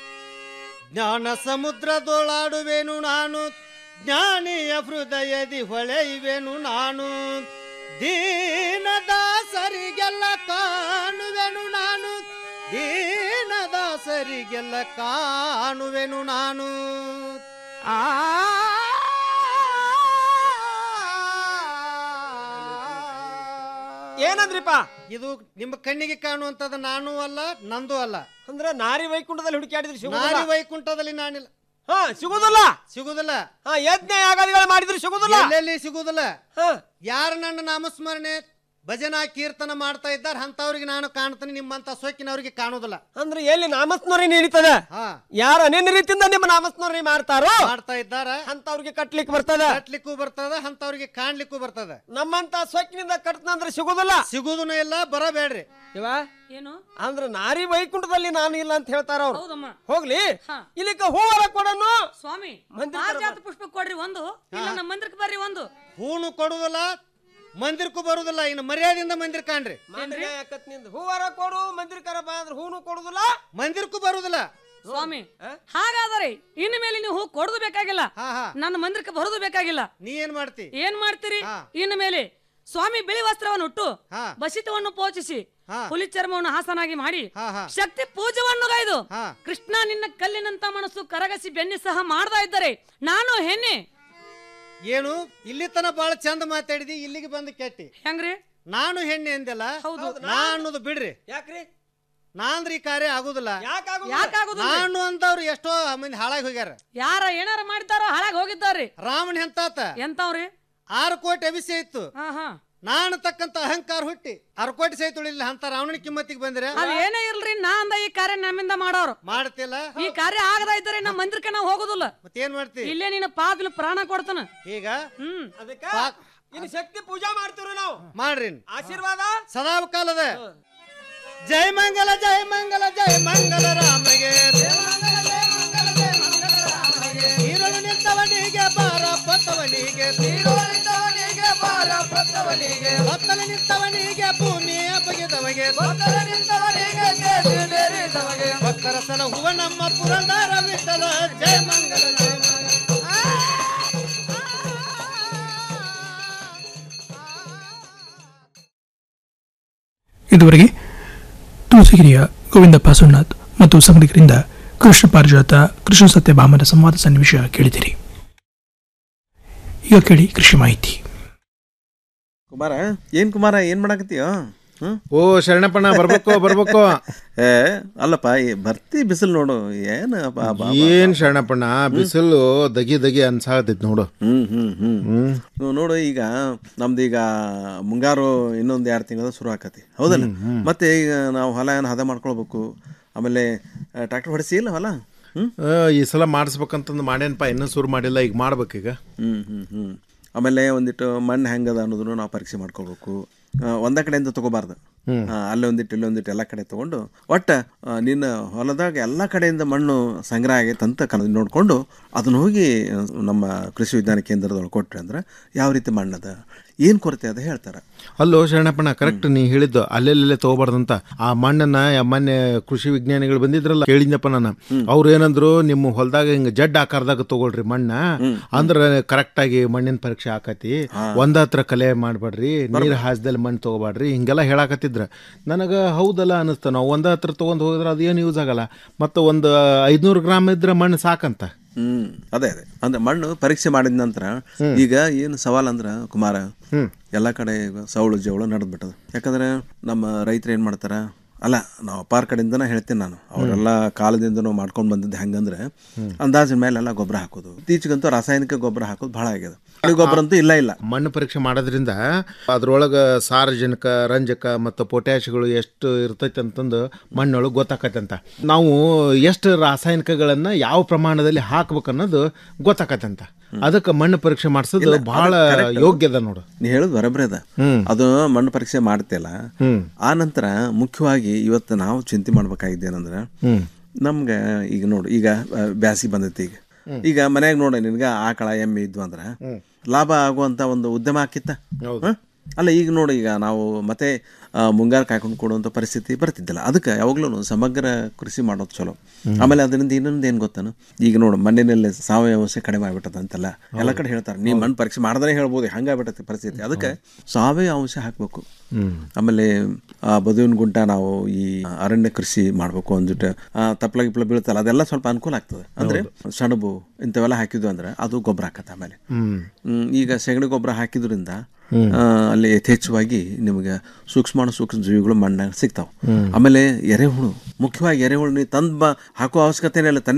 ಜ್ಞಾನ ಸಮುದ್ರದೊಳಾಡುವೆನು ನಾನು ಜ್ಞಾನಿಯ ಹೃದಯದಿ ಹೊಳೆಯುವೆನು ನಾನು ದೀನದಾಸರಿಗೆಲ್ಲ ಕಾಣುವೆನು ನಾನು ದೀನದಾಸರಿಗೆಲ್ಲ ಕಾಣುವೆನು ನಾನು ಆ ಏನಂದ್ರಿಪ್ಪ ಇದು ನಿಮ್ಮ ಕಣ್ಣಿಗೆ ಕಾಣುವಂತದ್ದು ನಾನು ಅಲ್ಲ ನಂದು ಅಲ್ಲ ಅಂದ್ರ ನಾರಿ ವೈಕುಂಠದಲ್ಲಿ ಹುಡುಕಾಡಿದ್ರಿ ನಾರಿ ಸಿಗುದಿಲ್ಲ ವೈಕುಂಠದಲ್ಲಿ ನಾನಿಲ್ಲ ಹಾ ಸಿಗುದಿಲ್ಲ ಸಿಗುದಿಲ್ಲ ಹಾ ಯಜ್ಞ ಯಾಗಾದಿಗಳು ಮಾಡಿದ್ರು ಸಿಗುದಿಲ್ಲ ಎಲ್ಲೆಲ್ಲಿ ಸಿಗುದಿಲ್ಲ ಹಾ ಯಾರು ನನ್ನ ನಾಮಸ್ಮರಣೆ ಭಜನಾ ಕೀರ್ತನ ಮಾಡ್ತಾ ಇದ್ದಾರೆ ಅಂತವ್ರಿಗೆ ನಾನು ಕಾಣ್ತೀನಿ ನಿಮ್ಮಂತ ಸೊಕ್ಕಿನವ್ರಿಗೆ ಕಾಣುದಿಲ್ಲ ಅಂದ್ರೆ ಎಲ್ಲಿ ನಾಮಸ್ಮರಣೆ ನಡೀತದ ಹಾ ಯಾರ ಅನೇನ್ ರೀತಿಯಿಂದ ನಿಮ್ಮ ನಾಮಸ್ಮರಣೆ ಮಾಡ್ತಾರೋ ಮಾಡ್ತಾ ಇದ್ದಾರ ಅಂತವ್ರಿಗೆ ಕಟ್ಲಿಕ್ಕೆ ಬರ್ತದ ಕಟ್ಲಿಕ್ಕೂ ಬರ್ತದ ಅಂತವ್ರಿಗೆ ಕಾಣ್ಲಿಕ್ಕೂ ಬರ್ತದ ನಮ್ಮಂತ ಸೊಕ್ಕಿನಿಂದ ಕಟ್ತಂದ್ರೆ ಸಿಗುದಿಲ್ಲ ಸಿಗುದನು ಇಲ್ಲ ಬರಬೇಡ್ರಿ ಇವ ಏನು ಅಂದ್ರ ನಾರಿ ವೈಕುಂಠದಲ್ಲಿ ನಾನು ಇಲ್ಲ ಅಂತ ಹೇಳ್ತಾರ ಅವ್ರು ಹೌದಮ್ಮ ಹೋಗ್ಲಿ ಹಾ. ಇಲ್ಲಿಕ ಹೂವರ ಕೊಡನು ಸ್ವಾಮಿ ಮಂದಿರ ಪಾರಿಜಾತ ಪುಷ್ಪ ಕೊಡ್ರಿ ಒಂದು ಇಲ್ಲ ನಮ್ಮ ಮಂದಿರಕ್ಕೆ ಬರ್ರಿ ಒಂದು ಹೂನು ಕೊಡುದಿಲ್ಲ ಮಂದಿರಕ್ಕೂ ಬರುದಿಲ್ಲ ಇನ್ನು ಮರ್ಯಾದೆಯಿಂದ ಮಂದಿರ ಕಾಣ್ರಿ ನಿಂದ ಹೂವರ ಕೊಡು ಮಂದಿರಕರ ಬಾ ಅಂದ್ರೆ ಹೂನು ಕೊಡುದಿಲ್ಲ ಮಂದಿರಕ್ಕೂ ಬರುದಿಲ್ಲ ಸ್ವಾಮಿ ಹಾಗಾದರೆ ಇನ್ನು ಮೇಲೆ ನೀವು ಹೂ ಕೊಡೋದು ಬೇಕಾಗಿಲ್ಲ ಹಾ ಹಾ ನನ್ನ ಮಂದಿರಕ್ಕೆ ಬರೋದು ಬೇಕಾಗಿಲ್ಲ ನೀ ಏನ್ ಮಾಡ್ತಿ ಏನ್ ಮಾಡ್ತೀರಿ ಹಾ. ಇನ್ನು ಮೇಲೆ ಸ್ವಾಮಿ ಬಿಳಿ ವಸ್ತ್ರವನ್ನು ಉಟ್ಟು ಹಾ ಬಸಿತವನ್ನು ಪೋಚಿಸಿ ಹಾ. ಹುಲಿ ಚರ್ಮವನ್ನು ಹಾಸನಾಗಿ ಮಾಡಿ ಹಾ ಹಾ ಶಕ್ತಿ ಪೂಜವನ್ನು ಗೈದು ಹಾ ಕೃಷ್ಣ ನಿನ್ನ ಕಲ್ಲಿನಂತ ಮನಸ್ಸು ಕರಗಸಿ ಬೆನ್ನಿ ಸಹ ಮಾಡ್ತಾ ಇದ್ದರೆ ನಾನು ಹೆಣ್ಣೆ ಏನು ಇಲ್ಲಿ ತನ ಬಾಳ ಚಂದ ಮಾತಾಡಿದಿ ಇಲ್ಲಿಗೆ ಬಂದು ಕೆಟ್ಟಿ ಹೆಂಗ್ರಿ ನಾನು ಹೆಣ್ಣೆ ಅಂದೆಲ್ಲ ಹೌದು ನಾ ಅನ್ನೋದು ಬಿಡ್ರಿ ಯಾಕ್ರಿ ನಾಂದ್ರ ಈ ಕಾರ್ಯ ಆಗುದಿಲ್ಲ ಯಾಕಾಗುದಿಲ್ಲ? ನಾನು ಅಂತವ್ರು ಎಷ್ಟೋ ಮಂದಿ ಹಾಳಾಗಿ ಹೋಗ್ಯಾರ ಯಾರ ಏನಾರ ಮಾಡಿದಾರೋ ಹಾಳಾಗಿ ಹೋಗಿದ್ದಾರ್ರಿ ರಾಮನ್ ಎಂತಾತ ಎಂತವ್ರಿ ಆರು ಕೋಟಿ ಅಭಿಷೇಕ ಇತ್ತು ಹಾ ಹಾ ನಾನು ತಕ್ಕಂತ ಅಹಂಕಾರ ಹುಟ್ಟಿ ಆರು ಕೋಟಿ ಸಹಿತ ಉಳಿಲಿಲ್ಲ ಅಂತ ರಾವಣನ ಕಿಮ್ಮತ್ತಿಗೆ ಬಂದ್ರೆ ಅದ್ ಏನೇ ಇಲ್ರಿ ನಾ ಅಂದ ಈ ಕಾರ್ಯ ನಮ್ಮಿಂದ ಮಾಡೋರು ಮಾಡ್ತಿಲ್ಲ ಈ ಕಾರ್ಯ ಆಗದ ಇದ್ದರೆ ನಮ್ಮ ಮಂದಿರಕ್ಕೆ ನಾವು ಹೋಗುದಿಲ್ಲ ಮತ್ತೇನ್ ಮಾಡ್ತಿ ಇಲ್ಲೇ ನಿನ್ನ ಪಾದಲು ಪ್ರಾಣ ಕೊಡ್ತಾನ ಈಗ ಹ್ಮ್ ಅದಕ್ಕ ಇನ್ನು ಶಕ್ತಿ ಪೂಜಾ ಮಾಡ್ತೀವ್ರಿ ನಾವು ಮಾಡ್ರಿ ಆಶೀರ್ವಾದ ಸದಾ ಕಾಲದ ಜೈ ಮಂಗಲ ಜೈ ಮಂಗಲ ಜೈ ಮಂಗಲ ರಾಮಗೆ ಈರಳು ನಿಂತವನಿಗೆ ಬಾರ ಪತ್ತವನಿಗೆ ತೀರೋಳಿದವನಿಗೆ ಬಾರ ಪತ್ತವನಿಗೆ ಹೊತ್ತಲು ನಿಂತವನಿಗೆ ಭೂಮಿಯ ಬಗೆದವಗೆ ಭಕ್ತರ ನಿಂತವನಿಗೆ ದೇಶ ಬೇರಿದವಗೆ ಭಕ್ತರ ಸಲಹುವ ನಮ್ಮ ಪುರಂದರ ವಿಠಲ ಜೈ ಮಂಗಲ ಜೈ ಮಂಗಲ ಇದುವರೆಗೆ ತುಳಸಿಗಿರಿಯ ಗೋವಿಂದಪ್ಪ ಸುಣ್ಣತ್ ಮತ್ತು ಸಂಗಡಿಗರಿಂದ ಕೃಷ್ಣ ಪಾರಿಜಾತ ಕೃಷ್ಣ ಸತ್ಯಭಾಮನ ಸಂವಾದ ಸನ್ನಿವೇಶ ಕೇಳಿದಿರಿ ಈಗ ಕೇಳಿ ಕೃಷಿ ಮಾಹಿತಿ ಕುಮಾರ ಏನ್ ಕುಮಾರ ಏನ್ ಮಾಡಾಕತ್ತೀಯ ಹ್ಮ್ ಓ ಶರಣಪ್ಪಣ್ಣ ಬರ್ಬೇಕು ಬರ್ಬೇಕು ಏ ಅಲ್ಲಪ್ಪ ಈ ಬರ್ತಿ ಬಿಸಿಲು ನೋಡು ಏನ್ ಅಪ್ಪ, ಬಾ, ಬಾ, ಬಾ. ಏನ್ ಶರಣಪ್ಪಣ್ಣ ಬಿಸಿಲು ದಗಿ ದಗಿ ಅನ್ಸಾಕತೈತಿ ನೋಡು ಹ್ಮ್ ಹ್ಮ್ ಹ್ಮ್ ನೀವು ನೋಡು ಈಗ ನಮ್ದು ಈಗ ಮುಂಗಾರು ಇನ್ನೊಂದು ಎರಡು ತಿಂಗಳ ಶುರು ಆಕತಿ ಹೌದಲ್ಲ ಮತ್ತೆ ಈಗ ನಾವು ಹೊಲ ಏನು ಹದ ಮಾಡ್ಕೊಳ್ಬೇಕು ಆಮೇಲೆ ಟ್ರ್ಯಾಕ್ಟರ್ ಹೊಡಿಸಿ ಇಲ್ಲ ಹೊಲ ಹ್ಮ್ ಆ, ಈ ಸಲ ಮಾಡಿಸ್ಬೇಕಂತಂದು ಮಾಡೇನಪ್ಪ ಇನ್ನೂ ಶುರು ಮಾಡಿಲ್ಲ ಈಗ ಮಾಡ್ಬೇಕೀಗ ಹ್ಮ್ ಹ್ಮ್ ಹ್ಮ್ ಆಮೇಲೆ ಒಂದಿಟ್ಟು ಮಣ್ಣು ಹೆಂಗದ ಅನ್ನೋದನ್ನು ನಾವು ಪರೀಕ್ಷೆ ಮಾಡ್ಕೋಬೇಕು ಆ, ಒಂದ ಕಡೆಯಿಂದ ತಗೋಬಾರ್ದು ಹ್ಮ್. ಆ, ಅಲ್ಲೇ ಒಂದಿಟ್ಟು ಇಲ್ಲೊಂದಿಟ್ಟು ಎಲ್ಲ ಕಡೆ ತಗೊಂಡು ಒಟ್ಟ ಆ, ನಿನ್ನ ಹೊಲದಾಗ ಎಲ್ಲ ಕಡೆಯಿಂದ ಮಣ್ಣು ಸಂಗ್ರಹ ಆಗೈತೆ ಅಂತ ಕನ ನೋಡಿಕೊಂಡು ಅದನ್ನ ಹೋಗಿ ಆ, ನಮ್ಮ ಕೃಷಿ ವಿಜ್ಞಾನ ಕೇಂದ್ರದೊಳಗೆ ಕೊಟ್ರೆ ಅಂದ್ರೆ ಯಾವ ರೀತಿ ಮಣ್ಣದ ಏನು ಕೊರತೆ ಅದ ಹೇಳ್ತಾರೆ ಅಲ್ಲೋ ಶರಣಪ್ಪಣ್ಣ ಕರೆಕ್ಟ್ ನೀ ಹೇಳಿದ್ದು ಅಲ್ಲೆಲ್ಲೇ ತಗೋಬಾರ್ದಂತ ಆ ಮಣ್ಣನ್ನ ಯ- ಮೊನ್ನೆ ಕೃಷಿ ವಿಜ್ಞಾನಿಗಳು ಬಂದಿದ್ರಲ್ಲ ಕೇಳಿದ್ನಪ್ಪ ನಾನು ಅವ್ರು ಏನಂದ್ರು ನಿಮ್ಮ ಹೊಲದಾಗ ಹಿಂಗ ಜಡ್ ಆಕಾರದಾಗ ತಗೊಳ್ರಿ ಮಣ್ಣ ಅಂದ್ರ ಕರೆಕ್ಟ್ ಆಗಿ ಮಣ್ಣಿನ ಪರೀಕ್ಷೆ ಆಕತಿ ಒಂದ ಹತ್ರ ಕಲೆ ಮಾಡ್ಬೇಡ್ರಿ ನೀರ್ ಹಾಸ್ದಲ್ಲಿ ಮಣ್ಣು ತಗೋಬಾಡ್ರಿ ಹಿಂಗೆಲ್ಲ ಹೇಳಾಕತ್ತಿದ್ರ ನನಗ ಹೌದಲ್ಲ ಅನಿಸ್ತ ನಾವು ಒಂದ ಹತ್ರ ತಗೊಂಡ್ ಹೋದ್ರೆ ಅದೇನು ಯೂಸ್ ಆಗಲ್ಲ ಮತ್ತೆ ಒಂದು ಐದ್ನೂರು ಗ್ರಾಮ್ ಇದ್ರೆ ಮಣ್ಣು ಸಾಕಂತ ಹ್ಮ್ ಅದೇ ಅದೇ ಅಂದ್ರೆ ಮಣ್ಣು ಪರೀಕ್ಷೆ ಮಾಡಿದ ನಂತರ ಈಗ ಏನು ಸವಾಲ್ ಅಂದ್ರ ಕುಮಾರ ಎಲ್ಲ ಕಡೆ ಈಗ ಸೌಳು ಜವಳು ನಡೆದ್ಬಿಟ್ಟದ ಯಾಕಂದ್ರೆ ನಮ್ಮ ರೈತರು ಏನ್ ಮಾಡ್ತಾರ ಅಲ್ಲ ನಾವು ಅಪಾರ ಕಡೆಯಿಂದನೇ ಹೇಳ್ತೀನಿ ನಾನು ಅವರೆಲ್ಲ ಕಾಲದಿಂದನೂ ಮಾಡ್ಕೊಂಡು ಬಂದಿದ್ದು ಹೆಂಗಂದ್ರೆ ಅಂದಾಜಿನ ಮೇಲೆಲ್ಲ ಗೊಬ್ಬರ ಹಾಕೋದು ಇತ್ತೀಚೆಗಂತೂ ರಾಸಾಯನಿಕ ಗೊಬ್ಬರ ಹಾಕೋದು ಭಾಳ ಆಗ್ಯದ ಹಳ್ಳಿ ಗೊಬ್ಬರ ಅಂತೂ ಇಲ್ಲ ಇಲ್ಲ ಮಣ್ಣು ಪರೀಕ್ಷೆ ಮಾಡೋದ್ರಿಂದ ಅದ್ರೊಳಗೆ ಸಾರಜನಕ ರಂಜಕ ಮತ್ತು ಪೊಟ್ಯಾಶ್ಗಳು ಎಷ್ಟು ಇರ್ತೈತೆ ಅಂತಂದು ಮಣ್ಣೊಳಗೆ ಗೊತ್ತಾಕೈತೆ ಅಂತ ನಾವು ಎಷ್ಟು ರಾಸಾಯನಿಕಗಳನ್ನ ಯಾವ ಪ್ರಮಾಣದಲ್ಲಿ ಹಾಕ್ಬೇಕು ಅನ್ನೋದು ಗೊತ್ತಾಕೈತೆ ಅಂತ ಅದಕ್ಕೆ ಮಣ್ಣು ಪರೀಕ್ಷೆ ಮಾಡಿಸೋದು ಇಲ್ಲ, ಬಹಳ ಅದು correct. ಯೋಗ್ಯದ ನೋಡು ನೀ ಹೇಳೋದು ಬರಬ್ರಿ ಅದ ಅದು ಮಣ್ಣು ಪರೀಕ್ಷೆ ಮಾಡ್ತಿಲ್ಲ ಆ ನಂತರ ಮುಖ್ಯವಾಗಿ ಇವತ್ತು ನಾವು ಚಿಂತೆ ಮಾಡ್ಬೇಕಾಗಿದೆ ಏನಂದ್ರೆ ಹ್ಮ್. ನಮ್ಗೆ ಈಗ ನೋಡು ಈಗ ಬ್ಯಾಸಿಗೆ ಬಂದೈತಿ ಈಗ ಈಗ ಮನ್ಯಾಗ ನೋಡ ನಿನ್ಗ ಆಕಳ ಎಮ್ಮೆ ಇದ್ವು ಅಂದ್ರೆ ಲಾಭ ಆಗುವಂತ ಒಂದು ಉದ್ಯಮ ಆಕಿತ್ತ ಹ? ಅಲ್ಲ ಈಗ ನೋಡಿ ಈಗ ನಾವು ಮತ್ತೆ ಆ, ಮುಂಗಾರು ಕಾಯ್ಕೊಂಡು ಕೊಡುವಂಥ ಪರಿಸ್ಥಿತಿ ಬರ್ತಿದ್ದಿಲ್ಲ ಅದಕ್ಕೆ ಯಾವಾಗ್ಲೂ ಸಮಗ್ರ ಕೃಷಿ ಮಾಡೋದು ಚಲೋ ಆಮೇಲೆ ಅದರಿಂದ ಇನ್ನೊಂದು ಏನು ಗೊತ್ತಾನು ಈಗ ನೋಡು ಮಣ್ಣಿನಲ್ಲಿ ಸಾವಯವ ಅಂಶ ಕಡಿಮೆ ಆಗ್ಬಿಟ್ಟದ ಅಂತೆಲ್ಲ ಎಲ್ಲ ಕಡೆ ಹೇಳ್ತಾರೆ ನೀವು ಮಣ್ಣು ಪರೀಕ್ಷೆ ಮಾಡಿದ್ರೆ ಹೇಳ್ಬೋದು ಹಂಗಾಗ್ಬಿಟ್ಟತಿ ಪರಿಸ್ಥಿತಿ ಅದಕ್ಕೆ ಸಾವಯವ ಅಂಶ ಹಾಕಬೇಕು ಹ್ಮ್. ಆಮೇಲೆ ಆ ಬದುವಿನ ಗುಂಟ ನಾವು ಈ ಅರಣ್ಯ ಕೃಷಿ ಮಾಡ್ಬೇಕು ಅಂದ್ಬಿಟ್ಟು ತಪ್ಪಲ ಗಿಪ್ಲ ಬೀಳ್ತಲ್ಲ ಅದೆಲ್ಲ ಸ್ವಲ್ಪ ಅನುಕೂಲ ಆಗ್ತದೆ ಅಂದ್ರೆ ಸಣಬು ಇಂಥವೆಲ್ಲ ಹಾಕಿದ್ವು ಅಂದ್ರೆ ಅದು ಗೊಬ್ಬರ ಹಾಕತ್ತೆ ಆಮೇಲೆ ಹ್ಮ್. ಹ್ಮ್, ಈಗ ಸಗಣಿ ಗೊಬ್ಬರ ಹಾಕಿದ್ರಿಂದ ಹ್ಮ್. ಆ, ಅಲ್ಲಿ ಯಥೇಚ್ಛವಾಗಿ ನಿಮಗೆ ಸೂಕ್ಷ್ಮಾಣು ಸೂಕ್ಷ್ಮ ಜೀವಿಗಳು ಮಣ್ಣಾಗ ಸಿಗ್ತಾವೆ ಹ್ಮ್. ಆಮೇಲೆ ಎರೆಹುಳು ಮುಖ್ಯವಾಗಿ ಎರೆಹುಳು ನೀವು ತಂದು ಬ ಹಾಕೋ ಅವಶ್ಯಕತೆ ಇಲ್ಲ ತನ್ನಿ